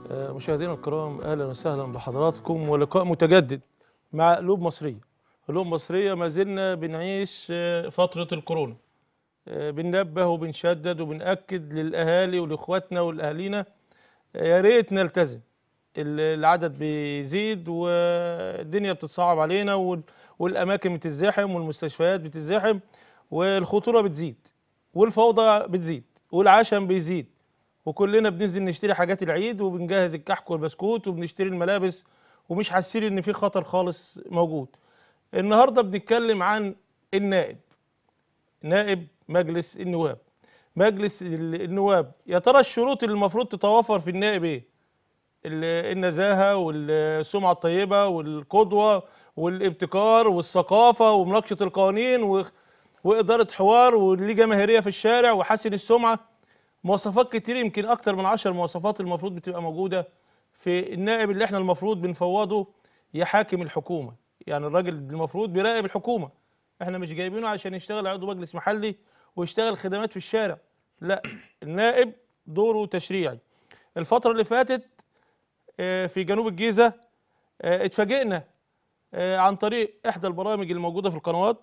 آه، مشاهدينا الكرام اهلا وسهلا بحضراتكم ولقاء متجدد مع قلوب مصريه قلوب مصريه ما زلنا بنعيش آه، فتره الكورونا آه، بننبه وبنشدد وبنأكد للاهالي ولاخواتنا والاهالينا آه، يا ريت نلتزم ال- العدد بيزيد والدنيا بتتصعب علينا وال- والاماكن بتزدحم والمستشفيات بتزدحم والخطوره بتزيد والفوضى بتزيد والعشم بيزيد وكلنا بننزل نشتري حاجات العيد وبنجهز الكحك والبسكوت وبنشتري الملابس ومش حاسين ان في خطر خالص موجود النهارده بنتكلم عن النائب نائب مجلس النواب مجلس ال- النواب يا ترى الشروط اللي المفروض تتوفر في النائب ايه ال- النزاهه والسمعه الطيبه والقدوه والابتكار والثقافه ومناقشه القوانين و- واداره حوار وليه جماهيريه في الشارع وحسن السمعه مواصفات كتير يمكن اكتر من عشر مواصفات المفروض بتبقى موجوده في النائب اللي احنا المفروض بنفوضه يحاكم الحكومه يعني الراجل المفروض بيراقب الحكومه احنا مش جايبينه عشان يشتغل عضو مجلس محلي ويشتغل خدمات في الشارع لا النائب دوره تشريعي الفتره اللي فاتت آه، في جنوب الجيزه آه، اتفاجئنا آه، عن طريق احدى البرامج الموجوده في القنوات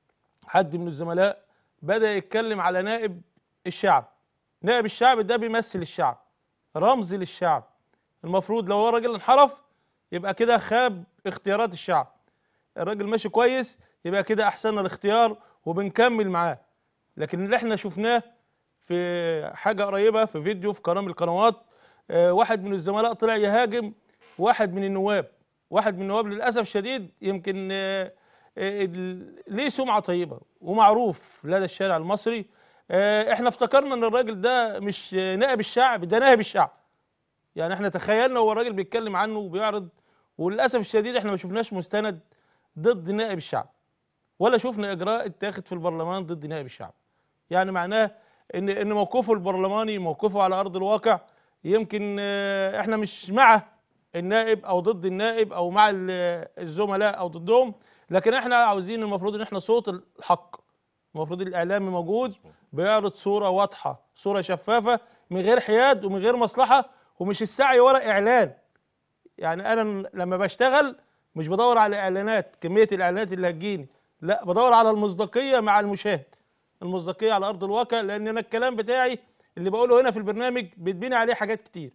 حد من الزملاء بدا يتكلم على نائب الشعب نائب الشعب ده بيمثل الشعب رمز للشعب المفروض لو هو راجل انحرف يبقى كده خاب اختيارات الشعب الراجل ماشي كويس يبقى كده احسن الاختيار وبنكمل معاه لكن اللي احنا شفناه في حاجه قريبه في فيديو في قناه من القنوات آه، واحد من الزملاء طلع يهاجم واحد من النواب واحد من النواب للاسف الشديد يمكن آه، آه، ال- ليه سمعه طيبه ومعروف لدى الشارع المصري آه، احنا افتكرنا ان الراجل ده مش آه، نائب الشعب ده نائب الشعب يعني احنا تخيلنا هو الراجل بيتكلم عنه وبيعرض وللاسف الشديد احنا ما شفناش مستند ضد نائب الشعب ولا شفنا اجراء اتاخد في البرلمان ضد نائب الشعب يعني معناه ان ان موقفه البرلماني موقفه على ارض الواقع يمكن آه، احنا مش مع النائب او ضد النائب او مع ال- الزملاء او ضدهم لكن احنا عاوزين المفروض ان احنا صوت الحق المفروض الاعلامي موجود بيعرض صوره واضحه صوره شفافه من غير حياد ومن غير مصلحه ومش السعي ورا اعلان يعني انا لما بشتغل مش بدور على اعلانات كميه الاعلانات اللي هتجيني لا بدور على المصداقيه مع المشاهد المصداقيه على ارض الواقع لان انا الكلام بتاعي اللي بقوله هنا في البرنامج بتبني عليه حاجات كتير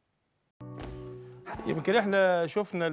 يمكن احنا شفنا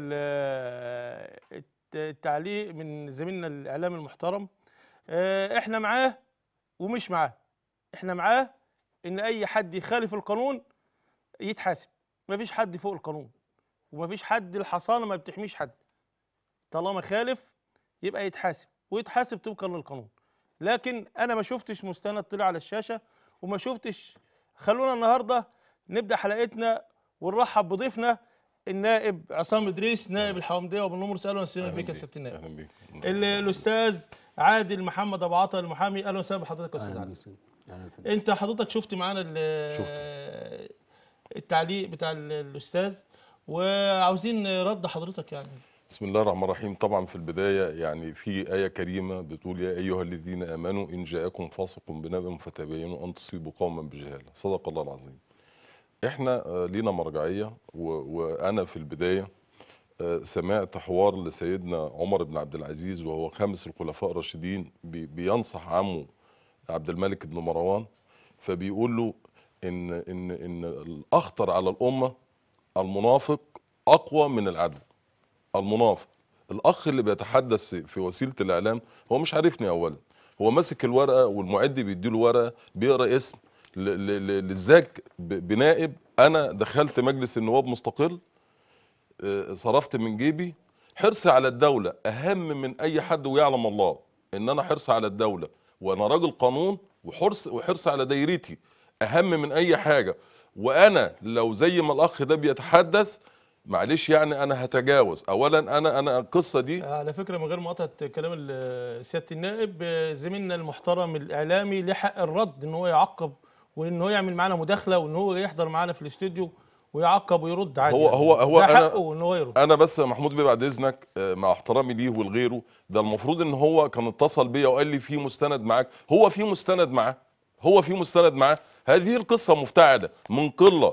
ال- الت- التعليق من زميلنا الاعلامي المحترم اه، احنا معاه ومش معاه احنا معاه ان اي حد يخالف القانون يتحاسب مفيش حد فوق القانون ومفيش حد الحصانه ما بتحميش حد طالما خالف يبقى يتحاسب ويتحاسب طبقا للقانون لكن انا ما شفتش مستند طلع على الشاشه وما شفتش خلونا النهارده نبدا حلقتنا ونرحب بضيفنا النائب عصام ادريس نائب الحومديه وبالنمر سالوا وسهلا بك يا سياده النائب اهلا بيك ال- الاستاذ عادل محمد ابو عطا المحامي اهلا وسهلا بحضرتك يا استاذ اهلا عادل وسهلا اهلا فندم. انت حضرتك شفت معانا ال- التعليق بتاع ال- الاستاذ وعاوزين رد حضرتك يعني بسم الله الرحمن الرحيم طبعا في البدايه يعني في ايه كريمه بتقول يا ايها الذين امنوا ان جاءكم فاسق بنبأ فتبينوا ان تصيبوا قوما بجهاله صدق الله العظيم احنا آه، لينا مرجعيه و- وانا في البدايه آه، سمعت حوار لسيدنا عمر بن عبد العزيز وهو خامس الخلفاء الراشدين بي- بينصح عمه عبد الملك بن مروان فبيقول له ان ان ان الاخطر على الامه المنافق اقوى من العدو المنافق الاخ اللي بيتحدث في, في وسيله الاعلام هو مش عارفني اولا هو ماسك الورقه والمعد بيديله ورقه بيقرا اسم ل- ل- ل- للزاك ب- بنائب انا دخلت مجلس النواب مستقل آه، صرفت من جيبي حرصي على الدوله اهم من اي حد ويعلم الله ان انا حرصي على الدوله وانا راجل قانون وحرص وحرصي على دايرتي اهم من اي حاجه وانا لو زي ما الاخ ده بيتحدث معلش يعني انا هتجاوز اولا انا انا القصه دي على فكره من غير مقاطعه كلام ال- سياده النائب زميلنا المحترم الاعلامي له حق الرد ان هو يعقب وان هو يعمل معانا مداخله وان هو يحضر معانا في الاستوديو ويعقب ويرد عادي هو- يعني. هو- هو ده أنا- حقه ان هو يرد انا بس يا محمود بيه بعد اذنك آه، مع احترامي ليه ولغيره ده المفروض ان هو كان اتصل بيا وقال لي في مستند معاك هو في مستند معاه هو في مستند معاه هذه القصه مفتعله من قله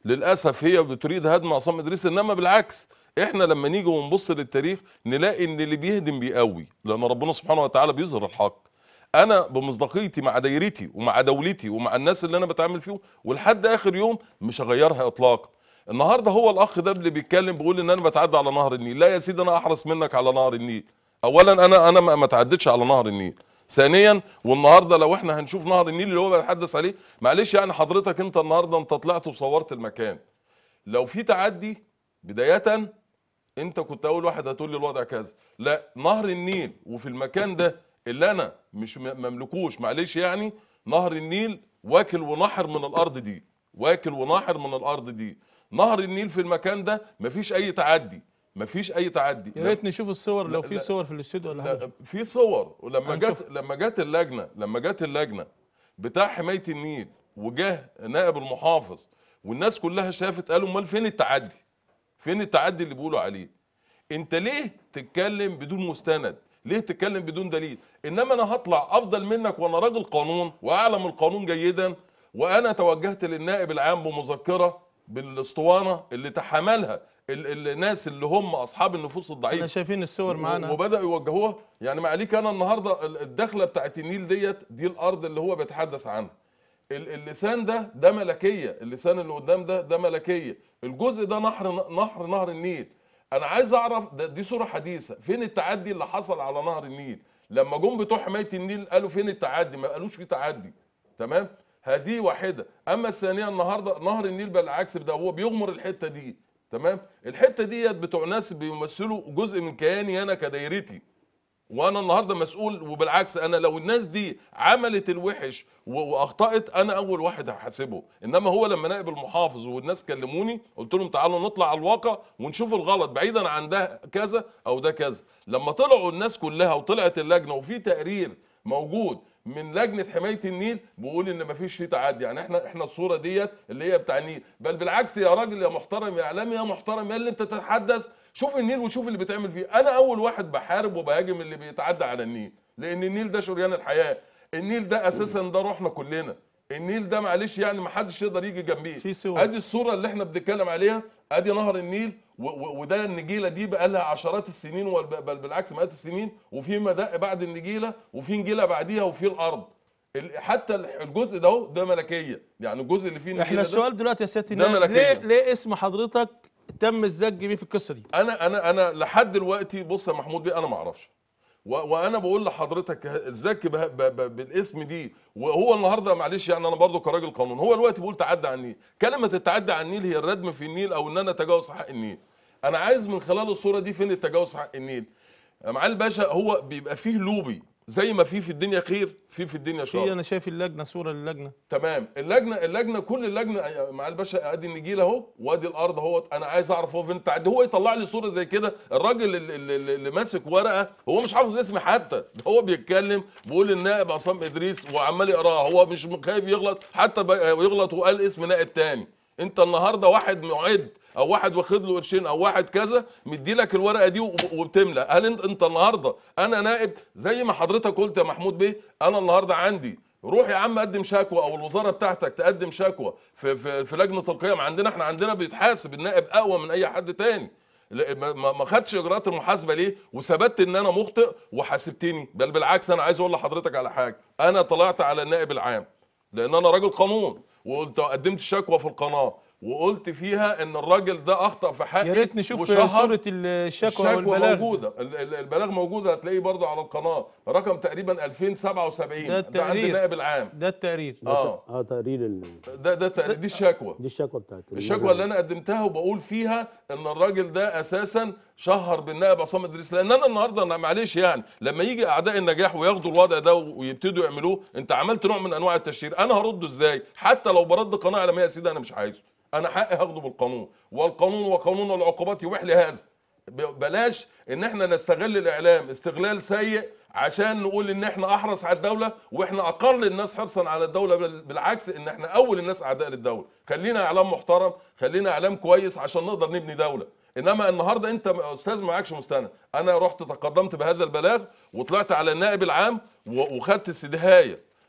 للاسف هي بتريد هدم عصام ادريس انما بالعكس احنا لما نيجي ونبص للتاريخ نلاقي ان اللي بيهدم بيقوي لان ربنا سبحانه وتعالى بيظهر الحق انا بمصداقيتي مع دايرتي ومع دولتي ومع الناس اللي انا بتعامل فيهم ولحد اخر يوم مش هغيرها اطلاقا النهارده هو الاخ ده اللي بيتكلم بيقول ان انا بتعدى على نهر النيل لا يا سيدي انا احرص منك على نهر النيل اولا انا انا ما ما اتعدتش على نهر النيل ثانيا والنهارده لو احنا هنشوف نهر النيل اللي هو بيتحدث عليه معلش يعني حضرتك انت النهارده انت طلعت وصورت المكان لو في تعدي بدايه انت كنت اول واحد هتقول لي الوضع كذا لا نهر النيل وفي المكان ده اللي انا مش م- مملكوش معلش يعني نهر النيل واكل ونحر من الارض دي واكل ونحر من الارض دي نهر النيل في المكان ده مفيش اي تعدي مفيش اي تعدي يا ريت نشوف الصور لو لا- في لا. صور في الاستوديو ولا حاجه لا في صور ولما هنشوف. جت لما جت اللجنه لما جت اللجنه بتاع حمايه النيل وجاه نائب المحافظ والناس كلها شافت قالوا امال فين التعدي؟ فين التعدي اللي بيقولوا عليه؟ انت ليه تتكلم بدون مستند؟ ليه تتكلم بدون دليل؟ انما انا هطلع افضل منك وانا راجل قانون واعلم القانون جيدا وانا توجهت للنائب العام بمذكره بالاسطوانه اللي تحملها ال- الناس اللي هم اصحاب النفوس الضعيفه احنا شايفين الصور معانا وبداوا يوجهوها يعني معليك انا النهارده ال- الدخله بتاعت النيل ديت دي الارض اللي هو بيتحدث عنها ال- اللسان ده ده ملكيه اللسان اللي قدام ده ده ملكيه الجزء ده نهر نهر نهر النيل انا عايز اعرف ده دي صوره حديثه فين التعدي اللي حصل على نهر النيل لما جم بتوع حمايه النيل قالوا فين التعدي ما قالوش في تعدي تمام هذه واحده اما الثانيه النهارده نهر النيل بالعكس ده هو بيغمر الحته دي تمام الحته ديت بتوع ناس بيمثلوا جزء من كياني انا كدايرتي وانا النهارده مسؤول وبالعكس انا لو الناس دي عملت الوحش و- واخطات انا اول واحد هحاسبه انما هو لما نائب المحافظ والناس كلموني قلت لهم تعالوا نطلع على الواقع ونشوف الغلط بعيدا عن ده كذا او ده كذا لما طلعوا الناس كلها وطلعت اللجنه وفي تقرير موجود من لجنه حمايه النيل بيقول ان مفيش فيه تعدي يعني احنا احنا الصوره ديت اللي هي بتاع النيل بل بالعكس يا راجل يا محترم يا اعلامي يا محترم يا اللي انت تتحدث شوف النيل وشوف اللي بيتعمل فيه انا اول واحد بحارب وبهاجم اللي بيتعدى على النيل لان النيل ده شريان الحياه النيل ده اساسا ده روحنا كلنا النيل ده معلش يعني ما حدش يقدر يجي جنبيه في صور. ادي الصوره اللي احنا بنتكلم عليها ادي نهر النيل و- و- وده النجيله دي بقى لها عشرات السنين وال- بل بالعكس مئات السنين وفي مدق بعد النجيله وفي نجيله بعديها وفي الارض ال- حتى الجزء ده اهو ده ملكيه يعني الجزء اللي فيه احنا النجيله ده السؤال دلوقتي يا سياده ده النائب ملكية. ليه ليه اسم حضرتك تم الزج بيه في القصه دي انا انا انا لحد دلوقتي بص يا محمود بيه انا ما اعرفش و- وانا بقول لحضرتك ازاك به- ب- ب- بالاسم دي وهو النهارده معلش يعني انا برضو كراجل قانون هو دلوقتي بيقول تعدى على النيل كلمه التعدي على النيل هي الردم في النيل او ان انا اتجاوز في حق النيل انا عايز من خلال الصوره دي فين التجاوز في حق النيل يا معالي الباشا هو بيبقى فيه لوبي زي ما في في الدنيا خير في في الدنيا في شر انا شايف اللجنه صوره للجنه تمام اللجنه اللجنه كل اللجنه مع الباشا ادي النجيل اهو وادي الارض اهو انا عايز اعرف هو فين التعدي هو يطلع لي صوره زي كده الراجل اللي, اللي, اللي ماسك ورقه هو مش حافظ اسمي حتى ده هو بيتكلم بيقول النائب عصام ادريس وعمال يقراها هو مش خايف يغلط حتى ب- يغلط وقال اسم نائب تاني انت النهارده واحد معد او واحد واخد له قرشين او واحد كذا مدي لك الورقه دي وب- وبتملى هل انت انت النهارده انا نائب زي ما حضرتك قلت يا محمود بيه انا النهارده عندي روح يا عم قدم شكوى او الوزاره بتاعتك تقدم شكوى في في, في لجنه القيم عندنا احنا عندنا بيتحاسب النائب اقوى من اي حد تاني لا- ما- ما ما خدش اجراءات المحاسبه ليه وثبت ان انا مخطئ وحاسبتني بل بالعكس انا عايز اقول لحضرتك على حاجه انا طلعت على النائب العام لان انا راجل قانون وقلت قدمت شكوى في القناه وقلت فيها ان الراجل ده اخطا في حقي يا ريت نشوف وشهر صوره الشكوى الشكوى والبلاغ موجوده ال- ال- البلاغ موجوده هتلاقيه برضه على القناه رقم تقريبا 2077 ده ده عند التقرير. النائب العام ده التقرير اه اه تقرير ال... ده ده تق- دي الشكوى دي الشكوى بتاعت الشكوى اللي انا قدمتها وبقول فيها ان الراجل ده اساسا شهر بالنائب عصام ادريس لان انا النهارده أنا معلش يعني لما يجي اعداء النجاح وياخدوا الوضع ده ويبتدوا يعملوه انت عملت نوع من انواع التشهير انا هرده ازاي حتى لو برد قناه اعلاميه يا سيدي انا مش عايزه انا حقي هاخده بالقانون والقانون وقانون العقوبات يبيح لي هذا ب- بلاش ان احنا نستغل الاعلام استغلال سيء عشان نقول ان احنا احرص على الدوله واحنا اقل الناس حرصا على الدوله بل- بالعكس ان احنا اول الناس اعداء للدوله خلينا اعلام محترم خلينا اعلام كويس عشان نقدر نبني دوله انما النهارده انت م- استاذ معكش مستند انا رحت تقدمت بهذا البلاغ وطلعت على النائب العام و- وخدت استدهايه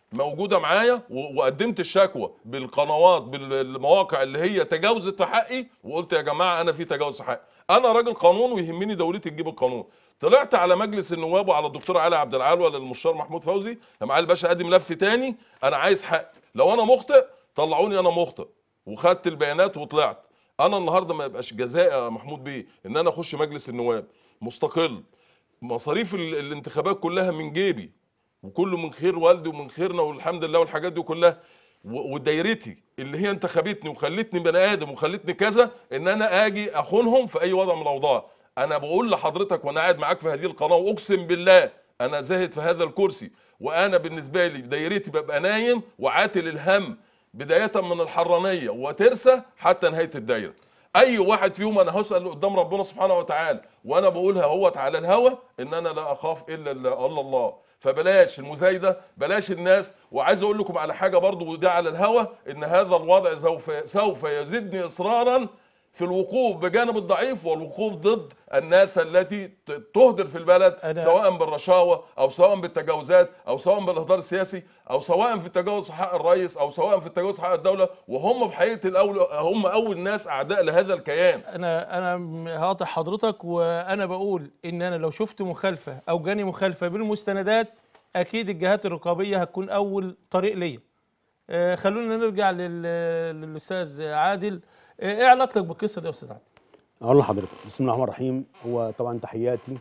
موجوده معايا و- وقدمت الشكوى بالقنوات بالمواقع اللي هي تجاوزت في حقي وقلت يا جماعه انا في تجاوز في حقي انا راجل قانون ويهمني دولتي تجيب القانون طلعت على مجلس النواب وعلى الدكتور علي عبد العال ولا المستشار محمود فوزي يا معالي الباشا ادي ملف تاني انا عايز حق لو انا مخطئ طلعوني انا مخطئ وخدت البيانات وطلعت انا النهارده ما يبقاش جزاء يا محمود بيه ان انا اخش مجلس النواب مستقل مصاريف ال- الانتخابات كلها من جيبي وكله من خير والدي ومن خيرنا والحمد لله والحاجات دي كلها و- ودايرتي اللي هي انتخبتني وخلتني بني ادم وخلتني كذا ان انا اجي اخونهم في اي وضع من الاوضاع انا بقول لحضرتك وانا قاعد معاك في هذه القناه واقسم بالله انا زاهد في هذا الكرسي وانا بالنسبه لي دايرتي ببقى نايم وعاتل الهم بدايه من الحرانيه وترسى حتى نهايه الدايره اي واحد فيهم انا هسال قدام ربنا سبحانه وتعالى وانا بقولها اهوت على الهوى ان انا لا اخاف الا الله الله الله فبلاش المزايده بلاش الناس وعايز اقول لكم على حاجه برضو وده على الهوى ان هذا الوضع سوف سوف يزيدني اصرارا في الوقوف بجانب الضعيف والوقوف ضد الناس التي ت- تهدر في البلد أنا- سواء بالرشاوى او سواء بالتجاوزات او سواء بالاهدار السياسي او سواء في التجاوز في حق الرئيس او سواء في التجاوز في حق الدوله وهم في حقيقه الاول هم اول ناس اعداء لهذا الكيان انا انا م- هقاطع حضرتك وانا بقول ان انا لو شفت مخالفه او جاني مخالفه بالمستندات اكيد الجهات الرقابيه هتكون اول طريق ليا آه، خلونا نرجع لل- للاستاذ عادل آه، ايه علاقتك بالقصه دي يا استاذ عادل اقول لحضرتك بسم الله الرحمن الرحيم هو طبعا تحياتي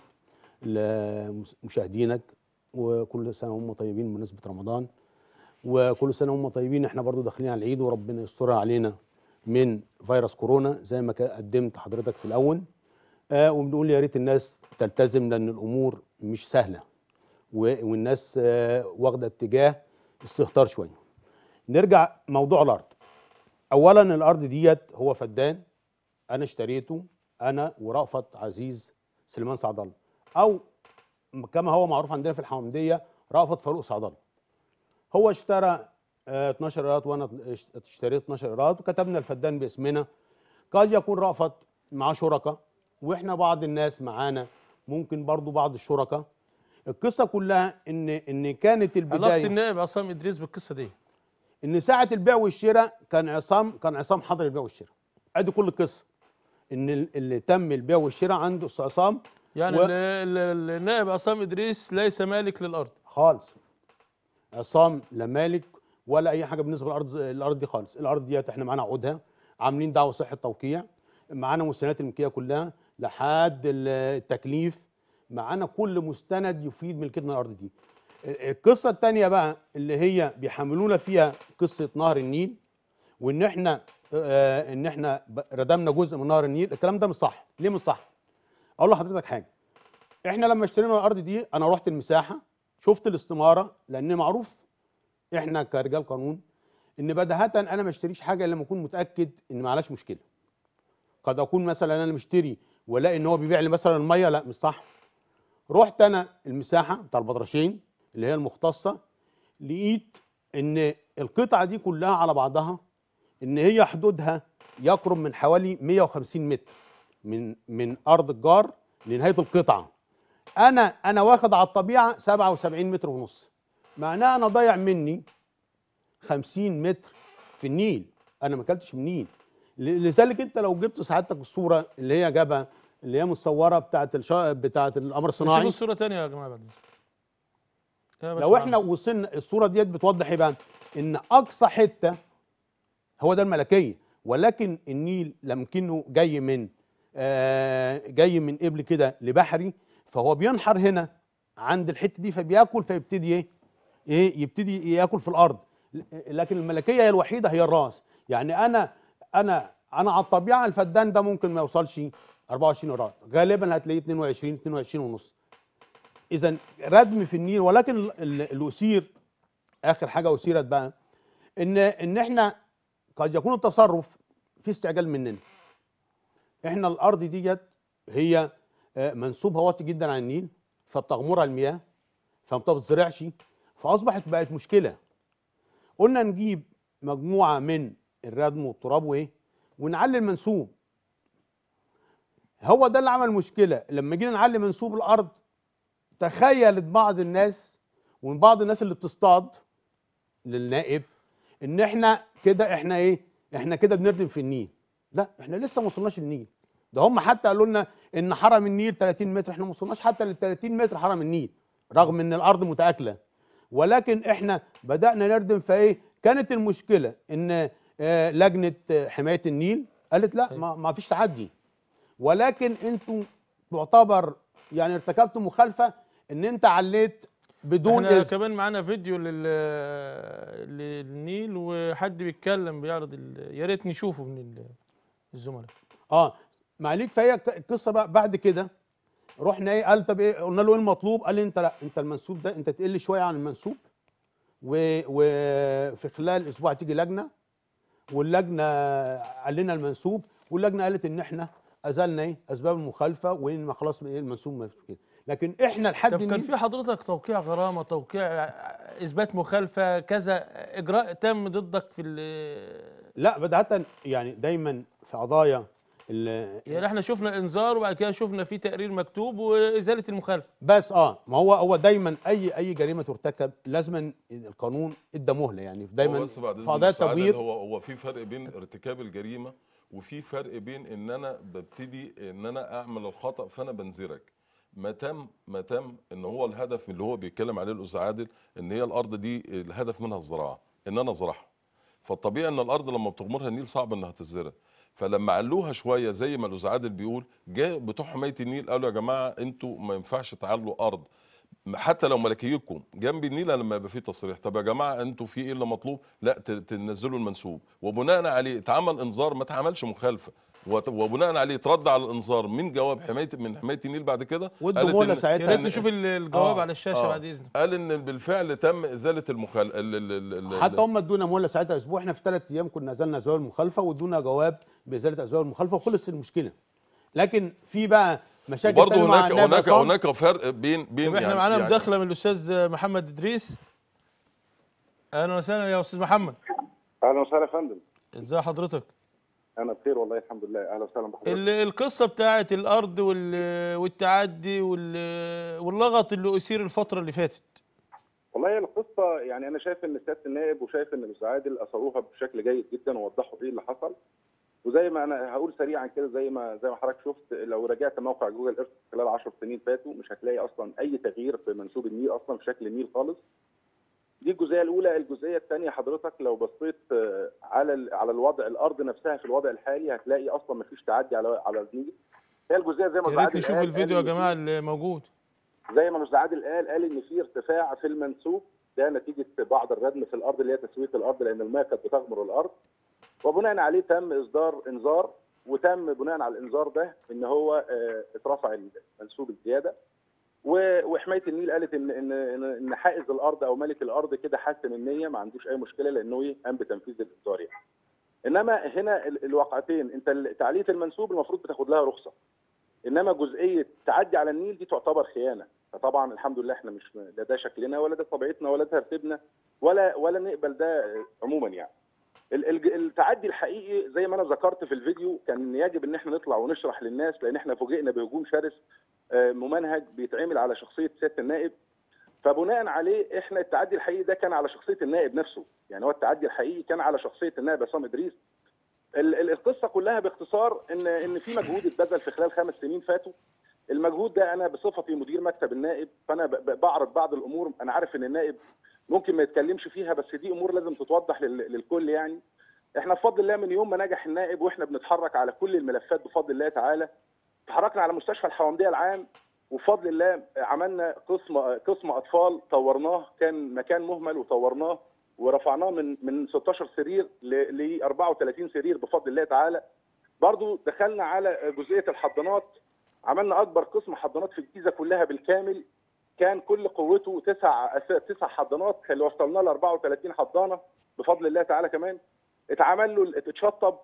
لمشاهدينك وكل سنه وهم طيبين بمناسبه رمضان وكل سنه وهم طيبين احنا برضو داخلين على العيد وربنا يسترها علينا من فيروس كورونا زي ما كا- قدمت حضرتك في الاول آه وبنقول يا ريت الناس تلتزم لان الامور مش سهله و- والناس آه واخده اتجاه استهتار شويه نرجع موضوع الارض اولا الارض ديت هو فدان انا اشتريته انا ورأفت عزيز سليمان سعد الله او كما هو معروف عندنا في الحمديه رأفت فاروق سعد الله هو اشترى آه، 12 ايراد وانا اشت- اشتريت 12 ايراد وكتبنا الفدان باسمنا قد يكون رأفت معاه شركاء واحنا بعض الناس معانا ممكن برضو بعض الشركاء القصه كلها ان ان كانت علاقه البدايه النائب عصام ادريس بالقصه دي ان ساعه البيع والشراء كان عصام كان عصام حاضر البيع والشراء ادي كل القصه ان ال- اللي تم البيع والشراء عند استاذ عصام يعني و- ال- ال- النائب عصام ادريس ليس مالك للارض خالص عصام لا مالك ولا اي حاجه بالنسبه للارض الارض دي خالص الارض ديت احنا معانا عقودها عاملين دعوه صحه توقيع معانا مستندات الملكيه كلها لحد ال- التكليف معانا كل مستند يفيد ملكتنا الارض دي ال- القصه الثانيه بقى اللي هي بيحملونا فيها قصه نهر النيل وان احنا آه ان احنا ب- ردمنا جزء من نهر النيل الكلام ده مش صح ليه مش صح اقول لحضرتك حاجه احنا لما اشترينا الارض دي انا رحت المساحه شفت الاستماره لان معروف احنا كرجال قانون ان بداهه انا ما اشتريش حاجه الا لما اكون متاكد ان ما عليهاش مشكله قد اكون مثلا انا مشتري والاقي ان هو بيبيع لي مثلا الميه لا مش صح رحت انا المساحه بتاع البطرشين اللي هي المختصه لقيت ان القطعه دي كلها على بعضها ان هي حدودها يقرب من حوالي 150 متر من من ارض الجار لنهايه القطعه انا انا واخد على الطبيعه 77 متر ونص معناها انا ضايع مني 50 متر في النيل انا ما اكلتش من النيل ل- لذلك انت لو جبت سعادتك الصوره اللي هي جابها اللي هي مصوره بتاعه الشا... بتاعه القمر نشوف الصناعي الصوره تانية يا جماعه بعد إذنك. يا لو باشا احنا عم. وصلنا الصوره ديت بتوضح ايه بقى ان اقصى حته هو ده الملكيه ولكن النيل لمكنه جاي من آه جاي من قبل كده لبحري فهو بينحر هنا عند الحته دي فبياكل فيبتدي ايه ايه يبتدي ياكل في الارض ل- لكن الملكيه هي الوحيده هي الراس يعني انا انا انا على الطبيعه الفدان ده ممكن ما يوصلش 24 ايراد غالبا هتلاقيه 22 22 ونص اذا ردم في النيل ولكن ال- ال- اللي اثير اخر حاجه اثيرت بقى ان ان احنا قد يكون التصرف في استعجال مننا احنا الارض ديت هي آه، منسوبها واطي جدا عن النيل فبتغمرها المياه فما بتزرعش فاصبحت بقت مشكله قلنا نجيب مجموعه من الردم والتراب وايه ونعلي المنسوب هو ده اللي عمل مشكله لما جينا نعلي منسوب الارض تخيلت بعض الناس ومن بعض الناس اللي بتصطاد للنائب ان احنا كده احنا ايه احنا كده بنردم في النيل لا احنا لسه ما وصلناش النيل ده هم حتى قالوا لنا ان حرم النيل 30 متر احنا ما وصلناش حتى لل 30 متر حرم النيل رغم ان الارض متاكله ولكن احنا بدانا نردم فايه كانت المشكله ان آه، لجنه آه، حمايه النيل قالت لا ما, ما فيش تعدي ولكن انتوا تعتبر يعني ارتكبتوا مخالفه ان انت عليت بدون احنا إذن. كمان معانا فيديو لل... للنيل وحد بيتكلم بيعرض ال... يا ريت نشوفه من ال- الزملاء اه معليك فهي ك- القصه بقى بعد كده رحنا ايه قال طب ايه قلنا له ايه المطلوب قال لي انت لا انت المنسوب ده انت تقل شويه عن المنسوب و- وفي خلال اسبوع تيجي لجنه واللجنه قال لنا المنسوب واللجنه قالت ان احنا ازلنا ايه اسباب المخالفه وان ما خلاص إيه المنسوب ما فيش كده لكن احنا لحد طب كان النيل- في حضرتك توقيع غرامه توقيع اثبات مخالفه كذا اجراء تم ضدك في ال... لا بدأت يعني دايما في قضايا ال- يعني احنا شفنا انذار وبعد كده شفنا في تقرير مكتوب وازاله المخالفه بس اه ما هو هو دايما اي اي جريمه ترتكب لازما القانون ادى مهله يعني هو دايما بس بعد في اذن قضايا المساعدة التبوير هو هو في فرق بين ارتكاب الجريمه وفي فرق بين ان انا ببتدي ان انا اعمل الخطا فانا بنذرك ما تم ما تم ان هو الهدف من اللي هو بيتكلم عليه الاستاذ عادل ان هي الارض دي الهدف منها الزراعه ان انا ازرعها فالطبيعي ان الارض لما بتغمرها النيل صعب انها تزرع فلما علوها شويه زي ما الاستاذ عادل بيقول جاء بتوع حمايه النيل قالوا يا جماعه انتوا ما ينفعش تعلوا ارض حتى لو ملكيتكم جنب النيل لما يبقى فيه تصريح طب يا جماعه انتوا في ايه اللي مطلوب لا ت- تنزلوا المنسوب وبناء عليه اتعمل انذار ما اتعملش مخالفه وت- وبناء عليه ترد على الانذار من جواب حمايه من حمايه النيل بعد كده وادوا قالت مهلة إن- ساعتها. يا ريت إن- نشوف ال- الجواب آه، على الشاشه آه. بعد اذنك قال ان بالفعل تم ازاله المخال ال- ال- ال- ال- حتى هم ادونا مهله ساعتها اسبوع احنا في ثلاث ايام كنا نزلنا اسباب المخالفه وادونا جواب بازاله اسباب المخالفه وخلص المشكله لكن في بقى مشاكل وبرضه تانية مع هناك النائب هناك عصام. هناك فرق بين بين طب احنا يعني- معانا يعني مداخله من الاستاذ محمد ادريس اهلا وسهلا يا استاذ محمد اهلا وسهلا يا فندم ازي حضرتك انا بخير والله الحمد لله اهلا وسهلا بحضرتك ال- القصه بتاعه الارض وال- والتعدي وال- واللغط اللي اثير الفتره اللي فاتت والله هي القصه يعني انا شايف ان سياده النائب وشايف ان الاستاذ عادل اثروها بشكل جيد جدا ووضحوا ايه اللي حصل وزي ما انا هقول سريعا كده زي ما زي ما حضرتك شفت لو رجعت موقع جوجل ايرث خلال 10 سنين فاتوا مش هتلاقي اصلا اي تغيير في منسوب النيل اصلا في شكل النيل خالص دي الجزئيه الاولى الجزئيه الثانيه حضرتك لو بصيت آه، على ال- على الوضع الارض نفسها في الوضع الحالي هتلاقي اصلا ما فيش تعدي على على النيل هي الجزئيه زي ما يا أستاذ ريت عادل نشوف قال- الفيديو يا قال إن جماعه في- اللي موجود زي ما الاستاذ عادل قال قال ان في ارتفاع في المنسوب ده نتيجه بعض الردم في الارض اللي هي تسويه الارض لان المياه كانت بتغمر الارض وبناء عليه تم اصدار انذار وتم بناء على الانذار ده ان هو آه، اترفع المنسوب الزياده و- وحمايه النيل قالت ان ان ان إن حائز الارض او ملك الارض كده حاسم النيه ما عندوش اي مشكله لانه ايه قام بتنفيذ الانذار يعني. انما هنا ال- الواقعتين انت ال- تعليه المنسوب المفروض بتاخد لها رخصه انما جزئيه تعدي على النيل دي تعتبر خيانه فطبعا الحمد لله احنا مش لا ده شكلنا ولا ده طبيعتنا ولا ده ترتيبنا ولا ولا نقبل ده عموما يعني ال- ال- التعدي الحقيقي زي ما انا ذكرت في الفيديو كان يجب ان احنا نطلع ونشرح للناس لان احنا فوجئنا بهجوم شرس آه، ممنهج بيتعمل على شخصيه سياده النائب فبناء عليه احنا التعدي الحقيقي ده كان على شخصيه النائب نفسه يعني هو التعدي الحقيقي كان على شخصيه النائب عصام ادريس ال- ال- القصه كلها باختصار ان ان في مجهود اتبذل في خلال خمس سنين فاتوا المجهود ده انا بصفتي مدير مكتب النائب فانا ب- ب- بعرض بعض الامور انا عارف ان النائب ممكن ما يتكلمش فيها بس دي امور لازم تتوضح لل- للكل يعني احنا بفضل الله من يوم ما نجح النائب واحنا بنتحرك على كل الملفات بفضل الله تعالى تحركنا على مستشفى الحوامديه العام وبفضل الله عملنا قسم قسم اطفال طورناه كان مكان مهمل وطورناه ورفعناه من من 16 سرير ل 34 سرير بفضل الله تعالى برضو دخلنا على جزئيه الحضانات عملنا اكبر قسم حضانات في الجيزه كلها بالكامل كان كل قوته تسع تسع حضانات اللي وصلنا ل 34 حضانه بفضل الله تعالى كمان اتعمل له اتشطب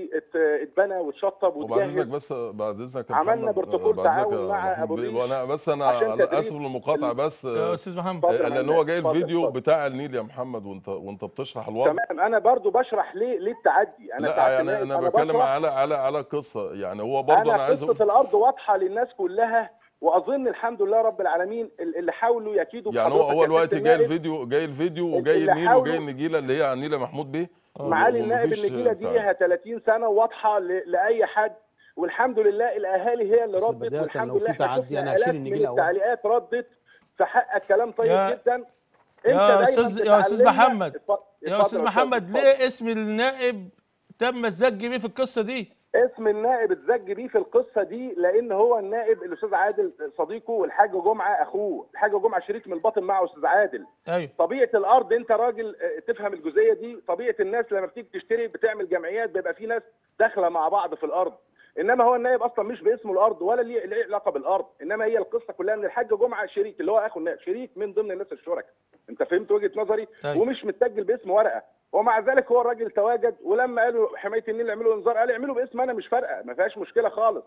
واتبنى واتشطب وبعد اذنك واتجهز بس بعد اذنك يا عملنا محمد، بروتوكول بعد إذنك يا تعاون مع محمد أبو بيه، الريش وانا بس انا عشان تدريب اسف للمقاطعه بس يا استاذ محمد اتفضل يا لان معلم. هو جاي اتفضل، الفيديو اتفضل. بتاع النيل يا محمد وانت وانت بتشرح الوضع تمام انا برضو بشرح ليه ليه التعدي انا لا ساعات يعني الناس- انا بتكلم بشرح- على على على قصه يعني هو برضه انا انا عايز قصه أقول- الارض واضحه للناس كلها واظن الحمد لله رب العالمين ال- اللي حاولوا يكيدوا يعني هو بحضرتك هو يا الوقت سيادة جاي النائب، الفيديو جاي الفيديو وجاي اللي النيل حاولوا- وجاي النجيله اللي هي النيله محمود بيه معالي النائب ومفيش النجيله دي بتاع. ليها 30 سنه واضحه ل- لاي حد والحمد لله الاهالي هي اللي بس ردت بداية والحمد لو في لله احنا تعدي شفنا أنا هشيل آلاف النجيلة من أول. التعليقات ردت فحقك كلام طيب يا- جدا يا دايماً أستاذ- يا أستاذ بتعلمنا- محمد، اتفضل- يا اتفضل استاذ محمد اتفضل. ليه اسم النائب تم الزج بيه في القصه دي اسم النائب اتزج بيه في القصه دي لان هو النائب الاستاذ عادل صديقه والحاج جمعه اخوه الحاج جمعه شريك من الباطن مع استاذ عادل ايوه طبيعه الارض انت راجل آه، تفهم الجزئيه دي طبيعه الناس لما بتيجي تشتري بتعمل جمعيات بيبقى في ناس داخله مع بعض في الارض انما هو النائب اصلا مش باسمه الارض ولا ليه ليه علاقه بالارض انما هي القصه كلها ان الحاج جمعه شريك اللي هو اخو النائب شريك من ضمن الناس الشركاء انت فهمت وجهه نظري أيوة. ومش متسجل باسم ورقه ومع ذلك هو الراجل تواجد ولما قالوا حمايه النيل يعملوا انذار قال اعملوا باسم انا مش فارقه ما فيهاش مشكله خالص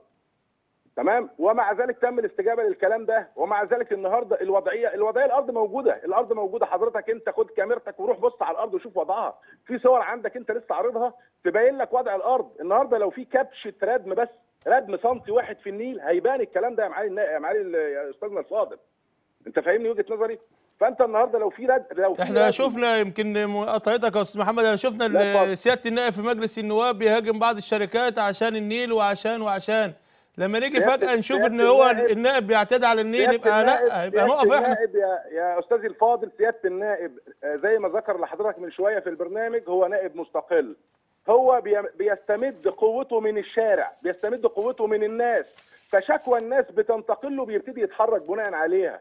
تمام ومع ذلك تم الاستجابه للكلام ده ومع ذلك النهارده الوضعيه الوضعيه الارض موجوده الارض موجوده حضرتك انت خد كاميرتك وروح بص على الارض وشوف وضعها في صور عندك انت لسه عارضها تبين لك وضع الارض النهارده لو في كبشه ردم بس ردم سنتي واحد في النيل هيبان الكلام ده يا معالي النا- يا معالي ال- يا استاذنا الفاضل انت فاهمني وجهه نظري فانت النهارده لو في رد لو في احنا ردم- شفنا يمكن مقاطعتك يا استاذ محمد شفنا لا ال- اتفضل. سياده النائب في مجلس النواب بيهاجم بعض الشركات عشان النيل وعشان وعشان لما نيجي سيادة- فجاه نشوف ان سيادة هو النائب- النائب بيعتدي على النيل سيادة يبقى لا النائب- يبقى سيادة نقف احنا النائب يا يا استاذي الفاضل سياده النائب آه، زي ما ذكر لحضرتك من شويه في البرنامج هو نائب مستقل هو بي- بيستمد قوته من الشارع بيستمد قوته من الناس فشكوى الناس بتنتقل له بيبتدي يتحرك بناء عليها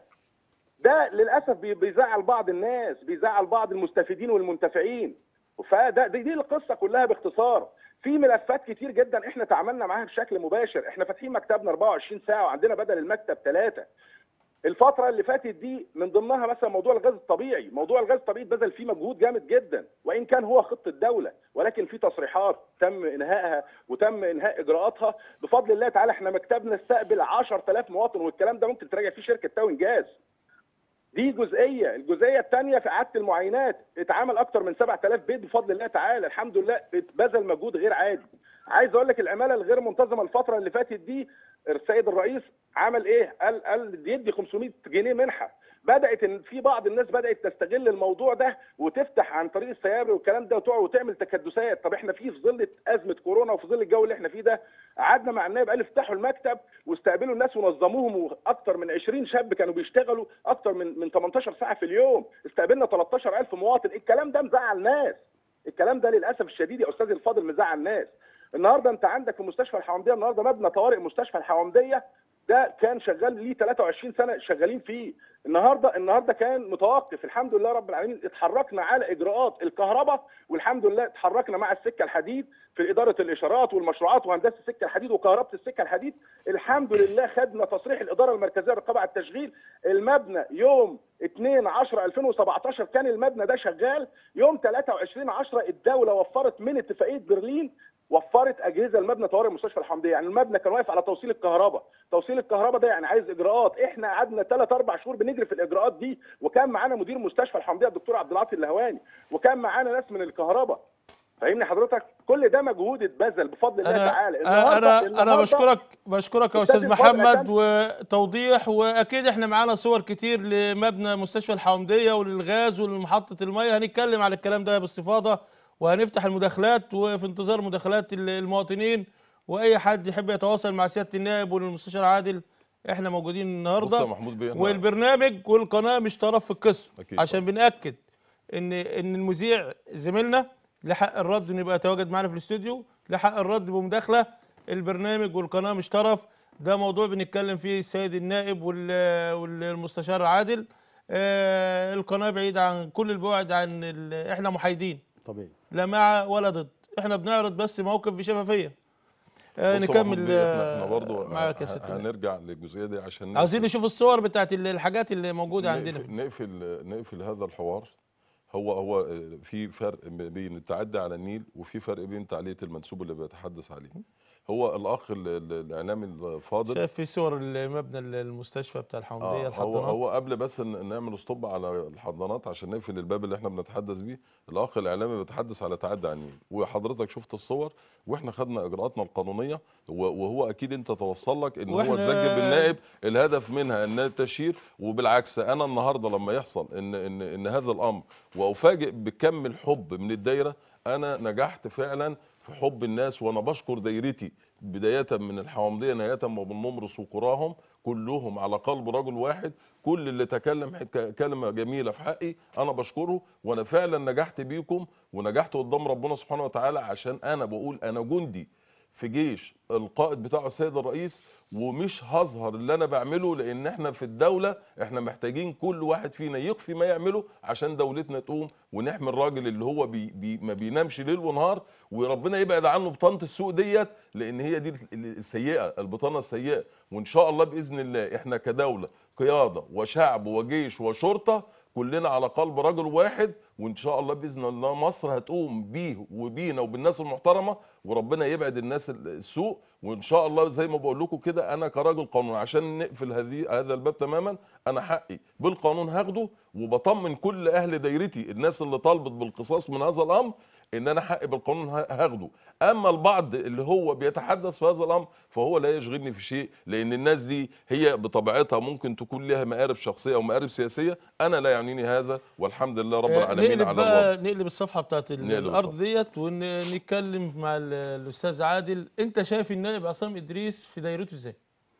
ده للاسف بي- بيزعل بعض الناس بيزعل بعض المستفيدين والمنتفعين فده دي, دي القصه كلها باختصار في ملفات كتير جدا احنا تعاملنا معاها بشكل مباشر احنا فاتحين مكتبنا 24 ساعه وعندنا بدل المكتب ثلاثه الفترة اللي فاتت دي من ضمنها مثلا موضوع الغاز الطبيعي، موضوع الغاز الطبيعي بذل فيه مجهود جامد جدا، وإن كان هو خطة دولة، ولكن في تصريحات تم إنهائها وتم إنهاء إجراءاتها، بفضل الله تعالى إحنا مكتبنا استقبل 10000 مواطن والكلام ده ممكن تراجع فيه شركة تاون جاز. دي جزئيه، الجزئيه الثانيه في اعاده المعاينات اتعمل اكتر من 7000 بيت بفضل الله تعالى، الحمد لله اتبذل مجهود غير عادي. عايز اقول لك العماله الغير منتظمه الفتره اللي فاتت دي السيد الرئيس عمل ايه؟ قال قال يدي 500 جنيه منحه. بدات ان في بعض الناس بدات تستغل الموضوع ده وتفتح عن طريق السيابر والكلام ده وتقعد وتعمل تكدسات، طب احنا في في ظل ازمه كورونا وفي ظل الجو اللي احنا فيه ده قعدنا مع النائب قال افتحوا المكتب واستقبلوا الناس ونظموهم واكثر من 20 شاب كانوا بيشتغلوا اكثر من من 18 ساعه في اليوم، استقبلنا 13000 مواطن، الكلام ده مزعل ناس. الكلام ده للاسف الشديد يا استاذ الفاضل مزعل ناس. النهارده انت عندك في مستشفى الحوامديه النهارده مبنى طوارئ مستشفى الحوامديه ده كان شغال ليه 23 سنه شغالين فيه النهارده النهارده كان متوقف الحمد لله رب العالمين اتحركنا على اجراءات الكهرباء والحمد لله اتحركنا مع السكه الحديد في اداره الاشارات والمشروعات وهندسه السكه الحديد وكهرباء السكه الحديد الحمد لله خدنا تصريح الاداره المركزيه للرقابه على التشغيل المبنى يوم 2 10 2017 كان المبنى ده شغال يوم 23 10 الدوله وفرت من اتفاقيه برلين وفرت اجهزه المبنى طوارئ مستشفى الحمديه يعني المبنى كان واقف على توصيل الكهرباء توصيل الكهرباء ده يعني عايز اجراءات احنا قعدنا 3 4 شهور بنجري في الاجراءات دي وكان معانا مدير مستشفى الحمديه الدكتور عبد العاطي اللهواني وكان معانا ناس من الكهرباء فاهمني حضرتك كل ده مجهود اتبذل بفضل الله انا تعالى انا انا, أنا النهاردة- بشكرك بشكرك يا أستاذ استاذ الفاضل محمد أتم- وتوضيح واكيد احنا معانا صور كتير لمبنى مستشفى الحومديه وللغاز ولمحطه الميه هنتكلم على الكلام ده باستفاضه وهنفتح المداخلات وفي انتظار مداخلات ال- المواطنين واي حد يحب يتواصل مع سياده النائب والمستشار عادل احنا موجودين بص النهارده يا محمود بيه إحنا- والبرنامج والقناه مش طرف في القصه أكيد عشان بناكد ان ان المذيع زميلنا لحق الرد انه يبقى يتواجد معنا في الاستوديو لحق الرد بمداخله البرنامج والقناه مش طرف ده موضوع بنتكلم فيه السيد النائب وال- والمستشار عادل آه القناه بعيده عن كل البعد عن ال- احنا محايدين طبيعي لا مع ولا ضد احنا بنعرض بس موقف بشفافيه آه بص يا محمود نكمل بيه، احنا آه، احنا برضه معاك يا ه- ست النائب. هنرجع للجزئيه دي عشان عاوزين نقفل- نشوف الصور بتاعت ال- الحاجات اللي موجوده عندنا نقفل, نقفل نقفل هذا الحوار هو هو آه، في فرق م- بين التعدي على النيل وفي فرق بين تعليه المنسوب اللي بيتحدث عليه هو الاخ ال- ال- الاعلامي الفاضل شايف في صور المبنى المستشفى بتاع الحموديه آه هو الحضانات هو قبل بس ان نعمل ستوب على الحضانات عشان نقفل الباب اللي احنا بنتحدث بيه الاخ الاعلامي بيتحدث على تعدي على النيل وحضرتك شفت الصور واحنا خدنا اجراءاتنا القانونيه و- وهو اكيد انت توصل لك ان هو وإحنا- سجل بالنائب الهدف منها ان التشهير وبالعكس انا النهارده لما يحصل ان ان ان هذا الامر وافاجئ بكم الحب من الدايره انا نجحت فعلا في حب الناس وانا بشكر دايرتي بدايه من الحوامديه نهايه وبالنمرس وقراهم كلهم على قلب رجل واحد كل اللي تكلم حك- كلمه جميله في حقي انا بشكره وانا فعلا نجحت بيكم ونجحت قدام ربنا سبحانه وتعالى عشان انا بقول انا جندي في جيش القائد بتاعه السيد الرئيس ومش هظهر اللي انا بعمله لان احنا في الدوله احنا محتاجين كل واحد فينا يخفي ما يعمله عشان دولتنا تقوم ونحمي الراجل اللي هو بي بي ما بينامش ليل ونهار وربنا يبعد عنه بطانه السوق ديت لان هي دي السيئه البطانه السيئه وان شاء الله باذن الله احنا كدوله قياده وشعب وجيش وشرطه كلنا على قلب رجل واحد وان شاء الله باذن الله مصر هتقوم بيه وبينا وبالناس المحترمه وربنا يبعد الناس السوء وان شاء الله زي ما بقول لكم كده انا كراجل قانون عشان نقفل هذه هذا الباب تماما انا حقي بالقانون هاخده وبطمن كل اهل دايرتي الناس اللي طالبت بالقصاص من هذا الامر ان انا حقي بالقانون ه- هاخده اما البعض اللي هو بيتحدث في هذا الامر فهو لا يشغلني في شيء لان الناس دي هي بطبيعتها ممكن تكون لها مآرب شخصيه او مآرب سياسيه انا لا يعنيني هذا والحمد لله رب آه، العالمين نقلب على بقى الوضع نقلب الصفحه بتاعت ال- نقلب الارض الصفحة. ديت ونتكلم مع ال- الاستاذ عادل انت شايف النائب عصام ادريس في دايرته ازاي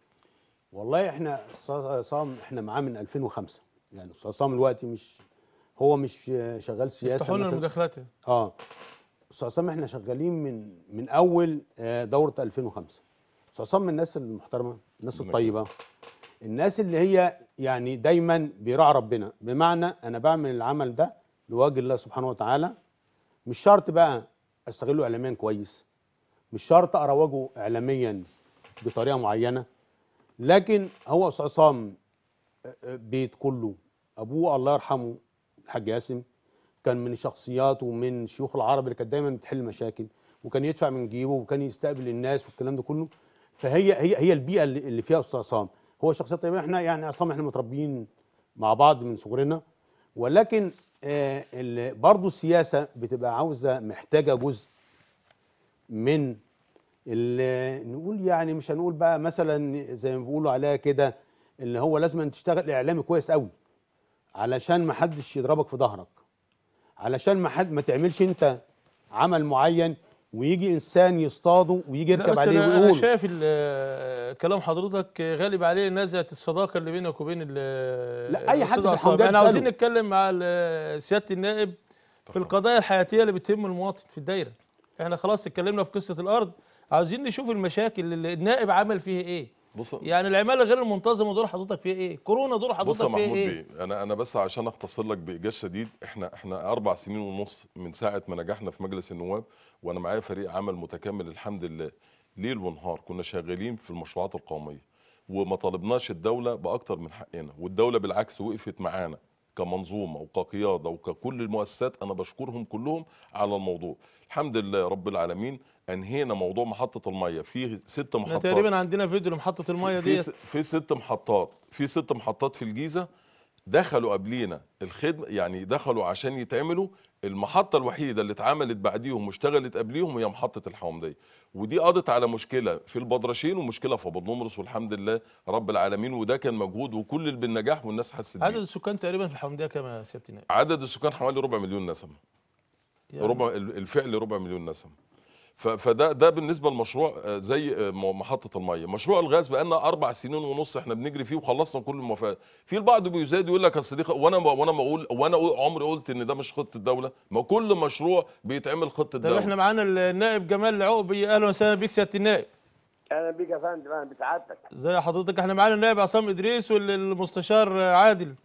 والله احنا استاذ عصام احنا معاه من 2005 يعني استاذ عصام دلوقتي مش هو مش شغال سياسه افتحوا لنا مثلاً. المداخلات اه استاذ عصام احنا شغالين من من اول آه، دوره 2005 استاذ عصام من الناس المحترمه الناس ربنا الطيبه الناس اللي هي يعني دايما بيراعي ربنا بمعنى انا بعمل العمل ده لوجه الله سبحانه وتعالى مش شرط بقى استغله اعلاميا كويس مش شرط اروجه اعلاميا بطريقه معينه لكن هو استاذ عصام آه، آه، بيت كله ابوه الله يرحمه الحاج ياسم كان من الشخصيات ومن شيوخ العرب اللي كانت دايما بتحل مشاكل وكان يدفع من جيبه وكان يستقبل الناس والكلام ده كله فهي هي هي البيئه اللي اللي فيها استاذ عصام هو شخصيه طيبه احنا يعني عصام احنا متربيين مع بعض من صغرنا ولكن آه ال- برضه السياسه بتبقى عاوزه محتاجه جزء من ال- نقول يعني مش هنقول بقى مثلا زي ما بيقولوا عليها كده اللي هو لازم أن تشتغل اعلامي كويس قوي علشان ما حدش يضربك في ظهرك علشان ما حد ما تعملش انت عمل معين ويجي انسان يصطاده ويجي لا يركب بس عليه انا, أنا ويقول شايف ال- كلام حضرتك غالب عليه نزعه الصداقه اللي بينك وبين ال- لا، أي حد الأستاذ في عصام. الحمدية احنا عاوزين تسأله. نتكلم مع ال- سياده النائب في القضايا الحياتيه اللي بتهم المواطن في الدايره احنا خلاص اتكلمنا في قصه الارض عاوزين نشوف المشاكل اللي النائب عمل فيها ايه بص يعني العماله غير المنتظمه دور حضرتك فيها ايه كورونا دور بص حضرتك يا فيها محمود ايه بيه انا انا بس عشان اختصر لك بايجاز شديد احنا احنا اربع سنين ونص من ساعه ما نجحنا في مجلس النواب وانا معايا فريق عمل متكامل الحمد لله ليل ونهار كنا شغالين في المشروعات القوميه وما طالبناش الدوله باكتر من حقنا والدوله بالعكس وقفت معانا كمنظومه وكقياده وككل المؤسسات انا بشكرهم كلهم على الموضوع الحمد لله رب العالمين انهينا موضوع محطه الميه في ست احنا محطات تقريبا عندنا فيديو لمحطه الميه في, ديت في, في ست محطات في ست محطات في الجيزه دخلوا قبلينا الخدمه يعني دخلوا عشان يتعملوا المحطه الوحيده اللي اتعملت بعديهم واشتغلت قبليهم هي محطه الحومديه ودي قضت على مشكله في البدرشين ومشكله في ابو نمرس والحمد لله رب العالمين وده كان مجهود وكل اللي بالنجاح والناس حست عدد بيه السكان تقريبا في الحمديه كام يا سياده النائب عدد السكان حوالي ربع مليون نسمه يعني ربع الفعل ربع مليون نسمه ف- فده ده بالنسبه لمشروع آه، زي آه، م- محطه الميه مشروع الغاز بقالنا اربع سنين ونص احنا بنجري فيه وخلصنا كل الموافقات في البعض بيزاد يقول لك اصل دي خ- وانا وانا بقول وانا أقول- عمري قلت ان ده مش خطه الدوله ما كل مشروع بيتعمل خطه طب الدوله احنا معانا النائب جمال العقبي اهلا وسهلا بيك سياده النائب اهلا بيك يا فندم اهلا بسعادتك زي حضرتك احنا معانا النائب عصام ادريس والمستشار عادل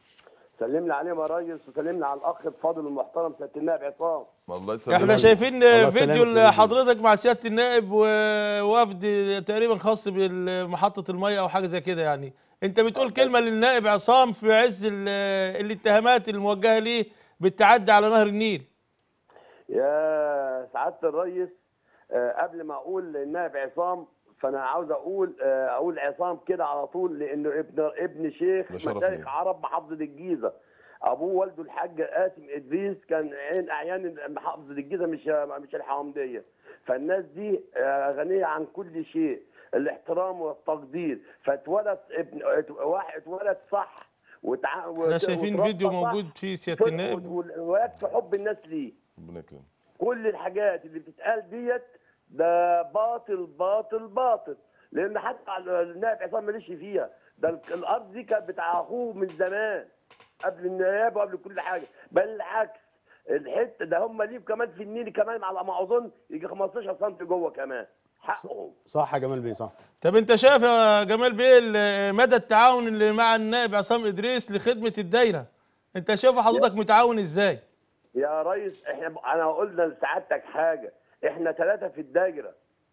سلمنا عليهم يا ريس وسلمنا على الاخ الفاضل المحترم سياده النائب عصام الله يسلمك احنا شايفين الله فيديو يسلمك يا لحضرتك مع سياده النائب ووفد تقريبا خاص بمحطه الميه او حاجه زي كده يعني انت بتقول كلمه للنائب عصام في عز ال- الاتهامات الموجهه ليه بالتعدي على نهر النيل يا سعاده الريس آه، قبل ما اقول النائب عصام فانا عاوز اقول آه، اقول عصام كده على طول لانه ابن ابن شيخ ده شرف مشايخ ليا. عرب محافظه الجيزه ابوه والده الحاج قاسم ادريس كان عين اعيان محافظه الجيزه مش مش الحومديه فالناس دي آه، غنيه عن كل شيء الاحترام والتقدير فاتولد ابن واحد اتولد صح وتع... احنا شايفين فيديو موجود فيه سياده النائب ويكفي حب الناس ليه ربنا يكرمك كل الحاجات اللي بتتقال ديت ده باطل باطل باطل لان حتى النائب عصام ماليش فيها ده ال- الارض دي كانت بتاع اخوه من زمان قبل النيابه وقبل كل حاجه بل العكس الحته ده هم ليه كمان في النيل كمان على ما اظن يجي 15 سم جوه كمان حقهم صح يا جمال بيه صح طب انت شايف يا جمال بيه ال- مدى التعاون اللي مع النائب عصام ادريس لخدمه الدايره انت شايف حضرتك متعاون ازاي يا ريس احنا انا قلنا لسعادتك حاجه احنا ثلاثه في الدايره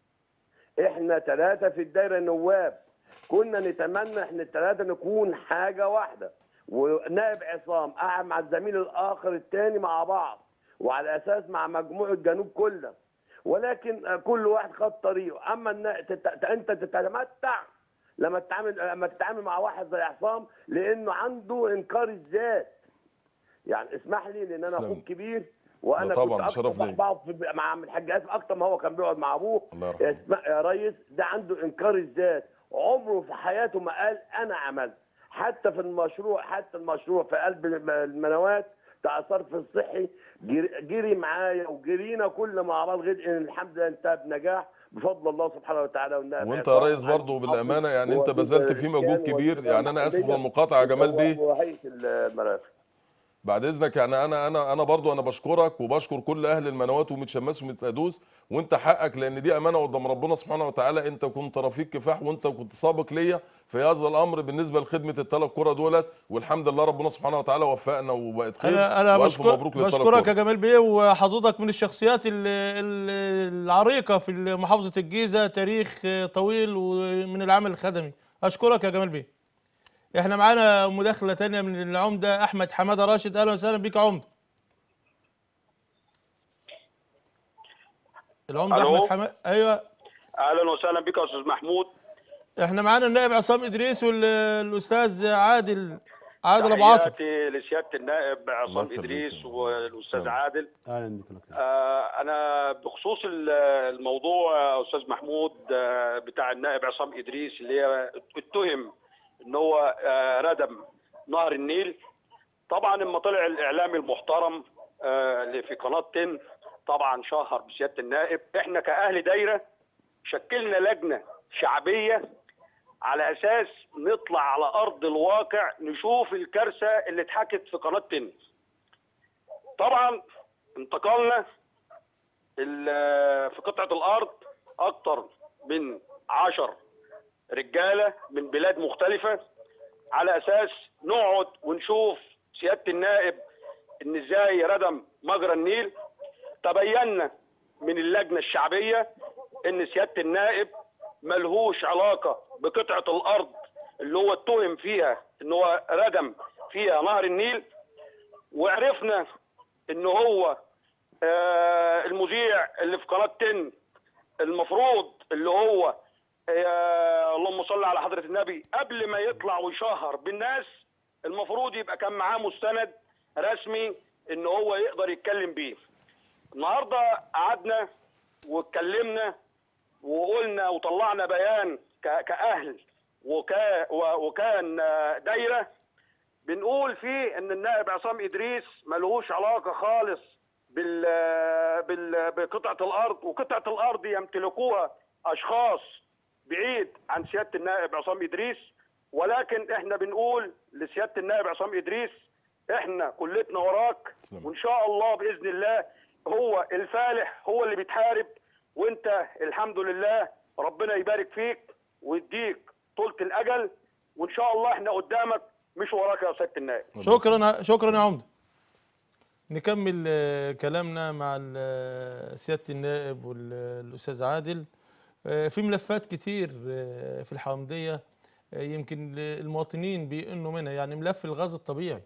احنا ثلاثه في الدايره نواب كنا نتمنى احنا الثلاثه نكون حاجه واحده ونائب عصام قاعد مع الزميل الاخر الثاني مع بعض وعلى اساس مع مجموعه جنوب كلها ولكن آه، كل واحد خد طريقه اما النا- تت- انت تتمتع لما تتعامل لما تتعامل مع واحد زي عصام لانه عنده انكار الذات يعني اسمح لي لان انا تسلم. اخوك كبير وانا لا طبعاً، كنت شرف اكتر ليا. بقعد في- مع عم الحاج اسف اكتر ما هو كان بيقعد مع ابوه الله يرحمه. اسمع يا ريس ده عنده انكار الذات عمره في حياته ما قال انا عملت حتى في المشروع حتى المشروع في قلب الم- المنوات بتاع الصرف الصحي جري, جري معايا وجرينا كل مع بعض غير ان الحمد لله انتهى بنجاح بفضل الله سبحانه وتعالى والنائب وانت يا عصام ريس برضه عن بالامانه يعني انت وبالإسكان بذلت فيه مجهود كبير يعني انا اسف والمحلية للمقاطعه يا جمال بيه وهيئه المرافق بعد اذنك يعني انا انا انا برضو انا بشكرك وبشكر كل اهل المنوات ومتشمس ومتقدوس وانت حقك لان دي امانه قدام ربنا سبحانه وتعالى انت كنت رفيق كفاح وانت كنت سابق ليا في هذا الامر بالنسبه لخدمه الثلاث كرة دولت والحمد لله ربنا سبحانه وتعالى وفقنا وبقت خير انا انا والف بشكر مبروك للثلاث بشكرك يا كرة. جمال بيه وحضرتك من الشخصيات ال- ال- العريقه في محافظه الجيزه تاريخ طويل ومن العمل الخدمي اشكرك يا جمال بيه احنا معانا مداخله تانية من العمده احمد حماده راشد اهلا وسهلا بيك يا عمده العمده ألو؟ احمد حماده ايوه اهلا وسهلا بك يا استاذ محمود احنا معانا النائب عصام ادريس والاستاذ عادل عادل ابو عاطف تحياتي لسياده النائب عصام الله يخليك. ادريس والاستاذ سلام. عادل اهلا بك الله يكرمك. آه انا بخصوص ال- الموضوع يا استاذ محمود آه بتاع النائب عصام ادريس اللي هي اتهم ان هو آه ردم نهر النيل طبعا لما طلع الاعلامي المحترم آه اللي في قناه 10 طبعا شهر بسياده النائب احنا كاهل دايره شكلنا لجنه شعبيه على اساس نطلع على ارض الواقع نشوف الكارثه اللي اتحكت في قناه 10 طبعا انتقلنا ال- في قطعه الارض اكتر من عشر رجاله من بلاد مختلفه على اساس نقعد ونشوف سياده النائب ان ازاي ردم مجرى النيل تبينا من اللجنه الشعبيه ان سياده النائب ملهوش علاقه بقطعه الارض اللي هو اتهم فيها ان هو ردم فيها نهر النيل وعرفنا ان هو آه، المذيع اللي في قناه 10 المفروض اللي هو آه، اللهم صل على حضره النبي قبل ما يطلع ويشهر بالناس المفروض يبقى كان معاه مستند رسمي ان هو يقدر يتكلم بيه النهارده قعدنا واتكلمنا وقلنا وطلعنا بيان ك- كاهل وكا و- وكان آه، دايره بنقول فيه ان النائب عصام ادريس ملهوش علاقه خالص بال بال بقطعه الارض وقطعه الارض يمتلكوها اشخاص بعيد عن سياده النائب عصام ادريس ولكن احنا بنقول لسياده النائب عصام ادريس احنا كلتنا وراك تسلم. وان شاء الله باذن الله هو الفالح هو اللي بيتحارب وانت الحمد لله ربنا يبارك فيك ويديك طولة الاجل وان شاء الله احنا قدامك مش وراك يا سياده النائب شكرا شكرا يا عمده نكمل آه، كلامنا مع ال- آه، سياده النائب والاستاذ عادل آه، في ملفات كتير آه، في الحومديه آه، يمكن المواطنين بيئنوا منها يعني ملف الغاز الطبيعي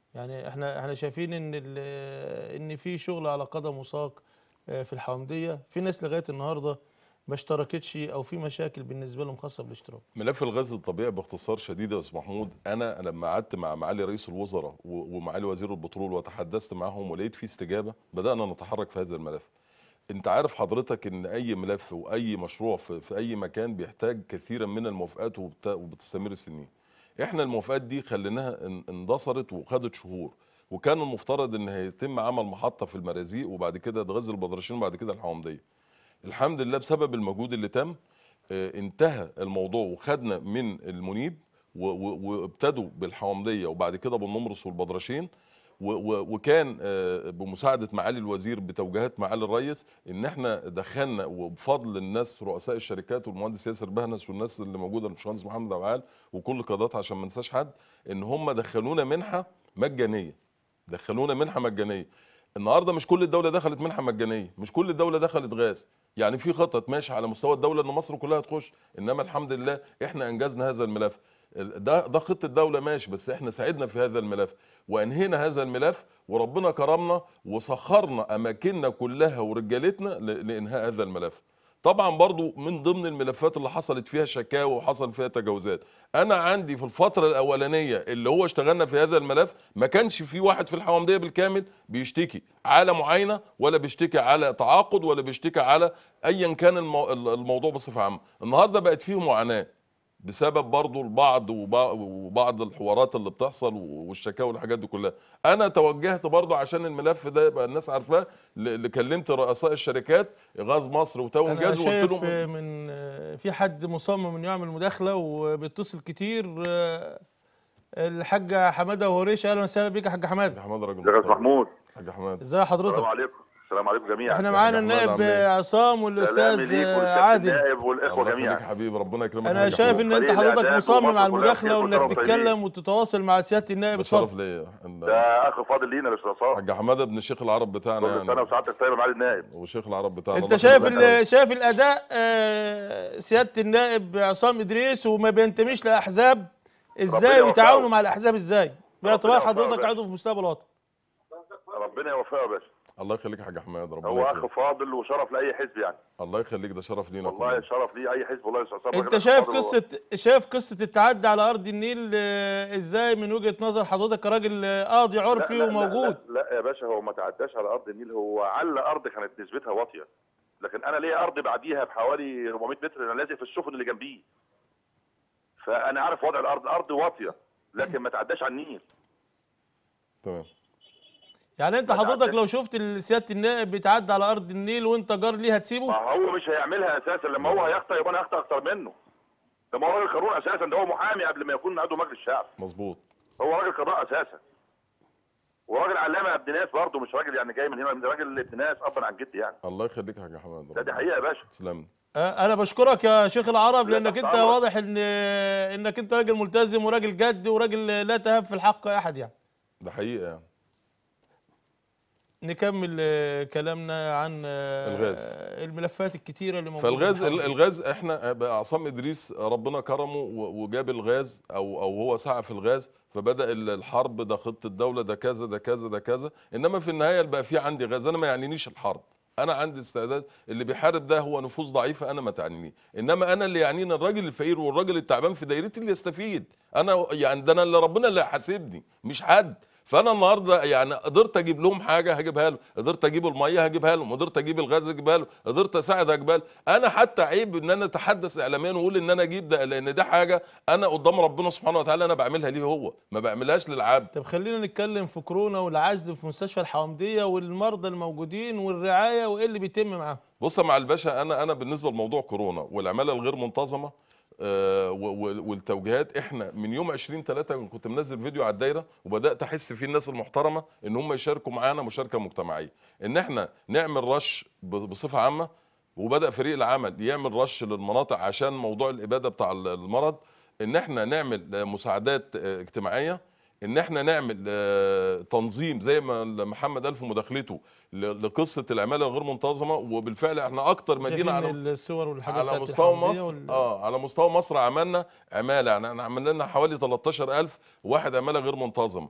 يعني احنا احنا شايفين ان ال- ان في شغل على قدم وساق آه، في الحومديه في ناس لغايه النهارده ما اشتركتش او في مشاكل بالنسبه لهم خاصه بالاشتراك ملف الغاز الطبيعي باختصار شديد يا استاذ محمود انا لما قعدت مع معالي رئيس الوزراء و- ومعالي وزير البترول وتحدثت معهم ولقيت في استجابه بدانا نتحرك في هذا الملف انت عارف حضرتك ان اي ملف واي مشروع في, في اي مكان بيحتاج كثيرا من الموافقات وبت- وبتستمر سنين احنا الموافقات دي خليناها ان- اندثرت وخدت شهور وكان المفترض ان هيتم عمل محطه في المرازيق وبعد كده تغذي البدرشين وبعد كده الحومديه الحمد لله بسبب المجهود اللي تم آه، انتهى الموضوع وخدنا من المنيب و- و- وابتدوا بالحومديه وبعد كده بالنمرس والبدرشين و- و- وكان آه، بمساعده معالي الوزير بتوجيهات معالي الرئيس ان احنا دخلنا وبفضل الناس رؤساء الشركات والمهندس ياسر بهنس والناس اللي موجوده الباشمهندس محمد عوال وكل قادات عشان ما ننساش حد ان هم دخلونا منحه مجانيه دخلونا منحه مجانيه النهارده مش كل الدوله دخلت منحه مجانيه مش كل الدوله دخلت غاز يعني في خطط ماشي على مستوى الدوله ان مصر كلها تخش انما الحمد لله احنا انجزنا هذا الملف ده ده خطه الدوله ماشي بس احنا ساعدنا في هذا الملف وانهينا هذا الملف وربنا كرمنا وسخرنا اماكننا كلها ورجالتنا ل- لانهاء هذا الملف طبعا برضو من ضمن الملفات اللي حصلت فيها شكاوى وحصل فيها تجاوزات انا عندي في الفتره الاولانيه اللي هو اشتغلنا في هذا الملف ما كانش في واحد في الحومديه بالكامل بيشتكي على معاينه ولا بيشتكي على تعاقد ولا بيشتكي على ايا كان المو... الموضوع بصفه عامه النهارده بقت فيه معاناه بسبب برضو البعض وبع- وبعض الحوارات اللي بتحصل والشكاوى والحاجات دي كلها انا توجهت برضو عشان الملف ده يبقى الناس عارفاه ل- اللي كلمت رؤساء الشركات غاز مصر وتاون انا جاز وقلت شايف لهم آه، من آه، في حد مصمم انه يعمل مداخله وبيتصل كتير آه، الحاجه حماده وهريش اهلا وسهلا بيك يا حاج يا حماده حماد راجل ازيك يا محترم. استاذ محمود حاج حماد ازي حضرتك السلام عليكم السلام عليكم جميعا احنا معانا حاج أحمد النائب عامل إيه؟ عصام سلامي والاستاذ ليك آه، وللكابتن عادل النائب والاخوه الله يخليك جميعا يا حبيبي ربنا يكرمك انا حاج شايف أحمد. ان انت فريق حضرتك الإعداد مصمم ومصر على كلها المداخله بخير، وانك كل سنة تتكلم وطيبين. وتتواصل مع سياده النائب ده شرف اتفضل ليا إن- ده اخ فاضل لينا يا استاذ عصام حاج حماده ابن الشيخ العرب بتاعنا كل سنه يعني وسعادتك طيبه معالي النائب وشيخ العرب بتاعنا انت الله شايف يخليك. ال- شايف الاداء آه، سياده النائب عصام ادريس وما بينتميش لاحزاب ازاي ربنا وتعاونوا يوفقه. مع الاحزاب ازاي باعتبار يوفقه حضرتك بس. عضو في مستقبل وطن ربنا يوفقه يا باشا الله يخليك يا حاج حماد ربنا هو اخ يكرمك فاضل وشرف لاي حزب يعني الله يخليك ده شرف لينا والله كلنا. شرف لي اي حزب والله يا استاذ عصام انت راجل شايف فاضل قصه شايف قصه التعدي على ارض النيل آه، ازاي من وجهه نظر حضرتك كراجل آه، قاضي لا- عرفي لا- لا- وموجود لا, لا يا باشا هو ما تعداش على ارض النيل هو على ارض كانت نسبتها واطيه لكن انا ليا ارض بعديها بحوالي 400 متر انا لازق في السفن اللي جنبيه فانا عارف وضع الارض الارض واطيه لكن ما تعداش على النيل تمام يعني انت ما حضرتك تعداش. لو شفت سياده النائب بيتعدى على ارض النيل وانت جار ليه هتسيبه ما هو مش هيعملها اساسا لما هو هيخطئ يبقى انا هخطئ اكتر منه ده ما هو راجل قانون اساسا ده هو محامي قبل ما يكون عضو مجلس الشعب مظبوط هو راجل قضاء اساسا وراجل علامه ابن ناس برضه مش راجل يعني جاي من هنا ده راجل ابن ناس ابا عن جد يعني الله يخليك يا حاج حماد ده دي حقيقه يا باشا تسلم آه، انا بشكرك يا شيخ العرب لا، لانك تحت انت أمرك. واضح ان انك انت راجل ملتزم وراجل جد وراجل لا تهاب في الحق احد يعني ده حقيقه يعني نكمل آه، كلامنا عن آه، الغاز. الملفات الكتيره اللي موجوده فالغاز في الحوض. الغاز احنا بقى عصام ادريس ربنا كرمه و- وجاب الغاز او او هو سعى في الغاز فبدا ال- الحرب ده خطه الدوله ده كذا ده كذا ده كذا انما في النهايه بقى في عندي غاز انا ما يعنينيش الحرب انا عندي استعداد اللي بيحارب ده هو نفوس ضعيفه انا ما تعنيني انما انا اللي يعنيني الراجل الفقير والراجل التعبان في دايرتي اللي يستفيد انا يعني ده انا اللي ربنا اللي هيحاسبني مش حد فانا النهارده يعني قدرت اجيب لهم حاجه هجيبها له قدرت اجيب الميه هجيبها لهم قدرت اجيب الغاز هجيبها له قدرت اساعد هجيبها له انا حتى عيب ان انا اتحدث اعلاميا واقول ان انا اجيب ده لان ده حاجه انا قدام ربنا سبحانه وتعالى انا بعملها ليه هو ما بعملهاش للعبد طب خلينا نتكلم في كورونا والعزل في مستشفى الحوامديه والمرضى الموجودين والرعايه وايه اللي بيتم معاهم بص يا مع الباشا انا انا بالنسبه لموضوع كورونا والعماله الغير منتظمه آه، و- و- والتوجيهات احنا من يوم 20 3 كنت منزل فيديو على الدايره وبدات احس فيه الناس المحترمه ان هم يشاركوا معانا مشاركه مجتمعيه ان احنا نعمل رش ب- بصفه عامه وبدا فريق العمل يعمل رش للمناطق عشان موضوع الاباده بتاع ال- المرض ان احنا نعمل آه، مساعدات آه، اجتماعيه ان احنا نعمل آه، تنظيم زي ما محمد قال في مداخلته ل- لقصه العماله الغير منتظمه وبالفعل احنا اكتر مدينه شايفين على الصور والحاجات على بتاعت مستوى الحوامدية مصر وال- اه على مستوى مصر عملنا عماله يعني احنا عملنا لنا حوالي 13000 واحد عماله غير منتظمه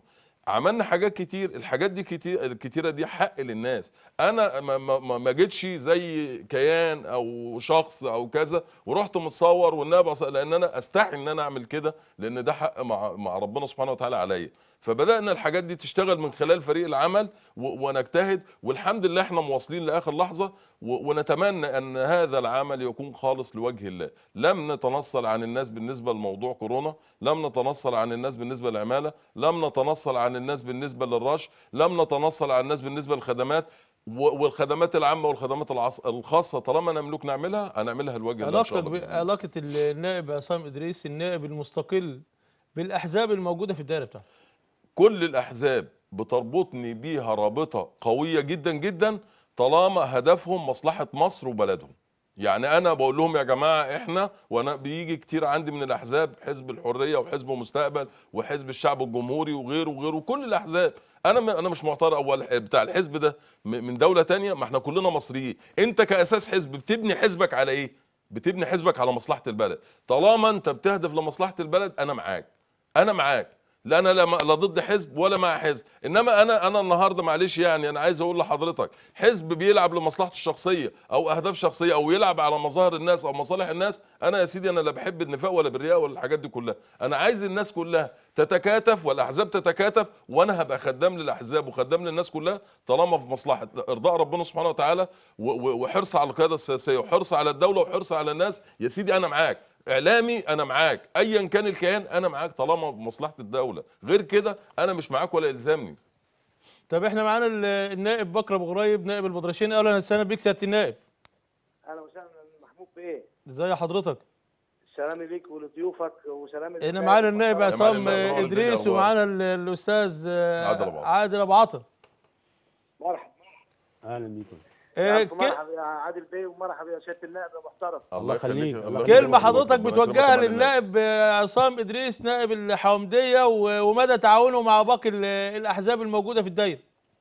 عملنا حاجات كتير الحاجات دي كتير الكتيره دي حق للناس انا ما ما ما- ما جيتش زي كيان او شخص او كذا ورحت متصور والنبي ص- لان انا استحي ان انا اعمل كده لان ده حق مع مع ربنا سبحانه وتعالى عليا فبدانا الحاجات دي تشتغل من خلال فريق العمل و- ونجتهد والحمد لله احنا مواصلين لاخر لحظه و- ونتمنى ان هذا العمل يكون خالص لوجه الله لم نتنصل عن الناس بالنسبه لموضوع كورونا لم نتنصل عن الناس بالنسبه للعماله لم نتنصل عن الناس بالنسبه للرش لم نتنصل عن الناس بالنسبه للخدمات و- والخدمات العامه والخدمات العص- الخاصه طالما نملك نعملها هنعملها لوجه الله ان شاء علاقتك الله ب- بإذن الله. علاقه النائب عصام ادريس النائب المستقل بالاحزاب الموجوده في الدائره بتاعته كل الاحزاب بتربطني بيها رابطه قويه جدا جدا طالما هدفهم مصلحه مصر وبلدهم يعني انا بقول لهم يا جماعه احنا وانا بيجي كتير عندي من الاحزاب حزب الحريه وحزب مستقبل وحزب الشعب الجمهوري وغيره وغيره كل الاحزاب انا م- انا مش معترض اول بتاع الحزب ده م- من دوله تانية ما احنا كلنا مصريين انت كاساس حزب بتبني حزبك على ايه بتبني حزبك على مصلحه البلد طالما انت بتهدف لمصلحه البلد انا معاك انا معاك لا انا لا, لا ضد حزب ولا مع حزب انما انا انا النهارده معلش يعني انا عايز اقول لحضرتك حزب بيلعب لمصلحته الشخصيه او اهداف شخصيه او يلعب على مظاهر الناس او مصالح الناس انا يا سيدي انا لا بحب النفاق ولا بالرياء ولا الحاجات دي كلها انا عايز الناس كلها تتكاتف والاحزاب تتكاتف وانا هبقى خدام للاحزاب وخدام للناس كلها طالما في مصلحه ارضاء ربنا سبحانه وتعالى و- و- وحرص على القياده السياسيه وحرص على الدوله وحرص على الناس يا سيدي انا معاك اعلامي انا معاك ايا كان الكيان انا معاك طالما بمصلحه الدوله غير كده انا مش معاك ولا الزامني طب احنا معانا ال- النائب بكر ابو غريب نائب البدرشين اهلا وسهلا بيك سياده النائب اهلا وسهلا محمود بيه ازي حضرتك سلامي ليك ولضيوفك وسلام هنا معانا النائب معانا عصام النائب عمر الدنيا ادريس أخبار. ومعانا ال- الاستاذ آه، عادل أبو عاطل. عادل ابو عاطل مرحبا اهلا بيكم آه، ألف ك- مرحبا يا عادل بيه ومرحبا يا سياده النائب يا محترم الله يخليك. الله كلمة يخليك. حضرتك ربنا يكرمك بتوجهها كمان للنائب آه، عصام إدريس نائب الحومدية و- ومدى تعاونه مع باقي ال- الأحزاب الموجودة في الدايرة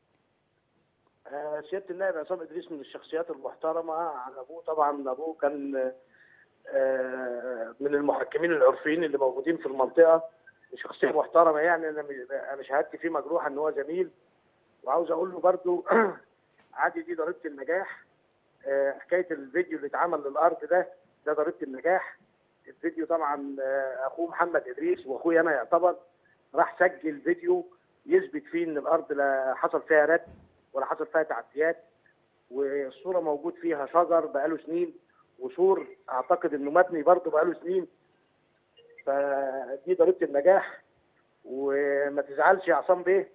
آه، سياده النائب عصام ادريس من الشخصيات المحترمه عن ابوه طبعا ابوه كان آه، من المحكمين العرفيين اللي موجودين في المنطقه شخصيه محترمه يعني انا مش- انا شهادتي فيه مجروحه ان هو جميل وعاوز اقول له برضو عادي دي ضريبه النجاح آه، حكايه الفيديو اللي اتعمل للارض ده ده ضريبه النجاح الفيديو طبعا آه، اخوه محمد ادريس واخويا انا يعتبر راح سجل فيديو يثبت فيه ان الارض لا حصل فيها رد ولا حصل فيها تعديات والصوره موجود فيها شجر بقاله سنين وسور اعتقد انه مبني برضه بقاله سنين فدي ضريبه النجاح وما تزعلش يا عصام بيه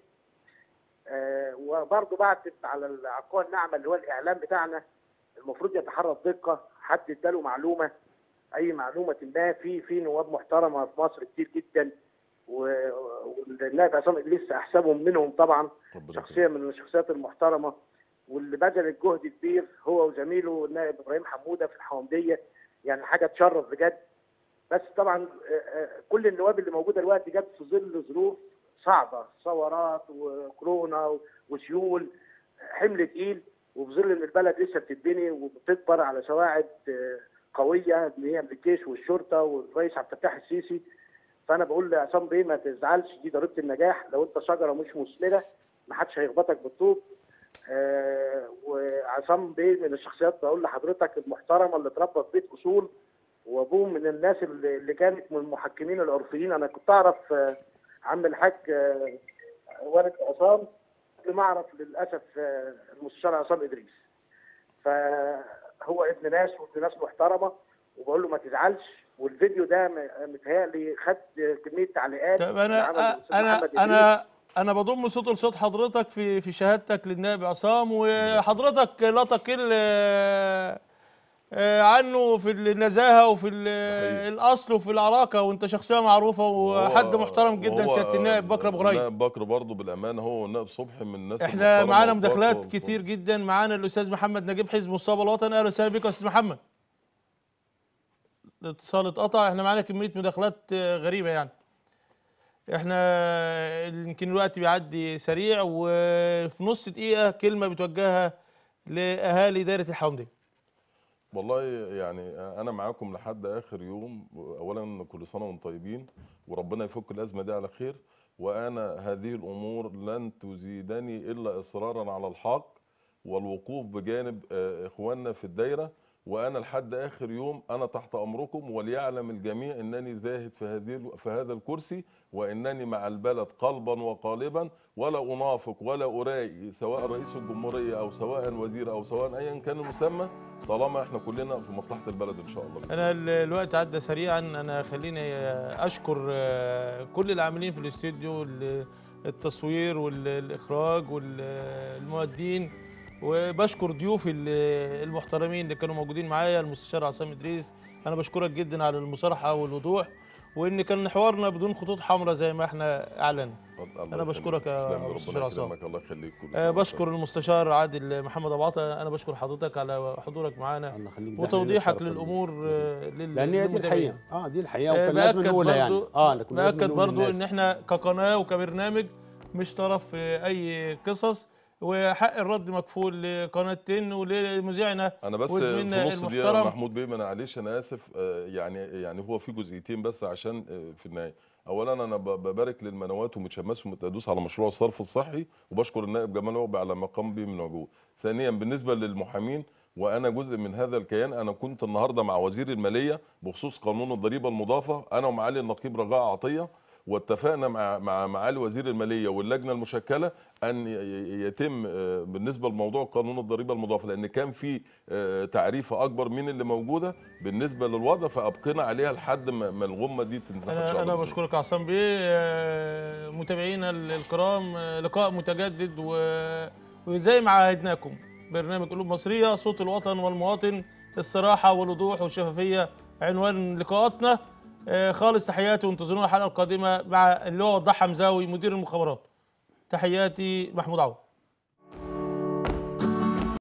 آه، وبرضه بعتت على ال- على القوى الناعمه اللي هو الاعلام بتاعنا المفروض يتحرى الدقه حد اداله معلومه اي معلومه ما في في نواب محترمه في مصر كتير جدا و- والنائب عصام ادريس احسبهم منهم طبعا ربنا شخصيه من الشخصيات المحترمه واللي بذل الجهد كبير هو وزميله النائب ابراهيم حموده في الحومديه يعني حاجه تشرف بجد بس طبعا آه، آه، كل النواب اللي موجوده دلوقتي جت في ظل ظروف صعبه ثورات وكورونا وسيول حمل تقيل وفي ظل ان البلد لسه بتتبني وبتكبر على سواعد آه، قويه اللي هي من الجيش والشرطه والرئيس عبد الفتاح السيسي فانا بقول لعصام بيه ما تزعلش دي ضريبه النجاح لو انت شجره مش مثمره ما حدش هيخبطك بالطوب آه وعصام بيه من الشخصيات بقول لحضرتك المحترمه اللي اتربى في بيت اصول وابوه من الناس اللي اللي كانت من المحكمين العرفيين انا كنت اعرف آه عم الحاج آه والد عصام قبل ما اعرف للاسف آه المستشار عصام ادريس فهو ابن ناس وابن ناس محترمه وبقول له ما تزعلش والفيديو ده م- متهيألي خد كميه تعليقات طب من أنا عمل الأستاذ أنا محمد إدريس. أنا أنا بضم صوت لصوت حضرتك في في شهادتك للنائب عصام وحضرتك لا تقل آه، آه، عنه في النزاهة وفي ال- حقيقي. الأصل وفي العراقة وأنت شخصية معروفة وحد وهو- محترم جدا وهو سيادة النائب بكر أبو غريب النائب بكر برضه بالامانه هو والنائب صبحي من الناس احنا المحترمة معانا وبرضه- مداخلات كتير جدا معانا الاستاذ محمد نجيب حزب مصطفى الوطن اهلا وسهلا بك يا استاذ محمد الاتصال اتقطع احنا معانا كميه مداخلات آه، غريبه يعني احنا يمكن الوقت بيعدي سريع وفي نص دقيقه كلمه بتوجهها لاهالي دايره الحومديه والله يعني انا معاكم لحد اخر يوم اولا كل سنه وانتم طيبين وربنا يفك الازمه دي على خير وانا هذه الامور لن تزيدني الا اصرارا على الحق والوقوف بجانب آه، اخواننا في الدايره وانا لحد اخر يوم انا تحت امركم وليعلم الجميع انني زاهد في هذه ال- في هذا الكرسي وانني مع البلد قلبا وقالبا ولا انافق ولا ارائي سواء رئيس الجمهوريه او سواء وزير او سواء ايا كان المسمى طالما احنا كلنا في مصلحه البلد ان شاء الله بإذن انا ال- الوقت عدى سريعا انا خليني اشكر آه، كل العاملين في الاستوديو ال- التصوير والاخراج والمؤدين وبشكر ضيوفي ال- المحترمين اللي كانوا موجودين معايا المستشار عصام ادريس انا بشكرك جدا على المصارحه والوضوح وان كان حوارنا بدون خطوط حمراء زي ما احنا اعلنا الله أنا يخليك. بشكرك يا تسلم لي، أستاذ ربنا عصام. يكرمك الله يخليك كل آه، سنة وأنت بشكر المستشار عادل محمد ابو عطا انا بشكر حضرتك على حضورك معانا الله يخليك ده وتوضيحك إحنا اللي للامور آه، لل- لان هي دي للمتابعين. الحقيقه اه دي الحقيقه آه، وكان لازم بأكد نقولها يعني برضو- اه لكن لازم باكد نقول برضو للناس. ان احنا كقناه وكبرنامج مش طرف في اي قصص وحق الرد مكفول لقناه تن ولمذيعنا انا بس وزميلنا في نص دقيقه المحترم. محمود بيه انا معلش انا اسف آه، يعني يعني هو في جزئيتين بس عشان آه، في النهايه اولا انا ب- ببارك للمنوات ومتشمس ومتدوس على مشروع الصرف الصحي وبشكر النائب جمال عقبي على ما قام به من وجود ثانيا بالنسبه للمحامين وانا جزء من هذا الكيان انا كنت النهارده مع وزير الماليه بخصوص قانون الضريبه المضافه انا ومعالي النقيب رجاء عطيه واتفقنا مع مع معالي وزير الماليه واللجنه المشكله ان ي- ي- يتم آه، بالنسبه لموضوع قانون الضريبه المضافه لان كان في آه، تعريفه اكبر من اللي موجوده بالنسبه للوضع فابقينا عليها لحد ما ما الغمه دي تنزح ان شاء انا الله انا بإذن بشكرك يا عصام بيه آه، متابعينا ال- الكرام آه، لقاء متجدد و- وزي ما عاهدناكم برنامج قلوب مصريه صوت الوطن والمواطن الصراحه والوضوح والشفافيه عنوان لقاءاتنا آه، خالص تحياتي وانتظرونا الحلقه القادمه مع اللي هو وضح حمزاوي مدير المخابرات تحياتي محمود عوض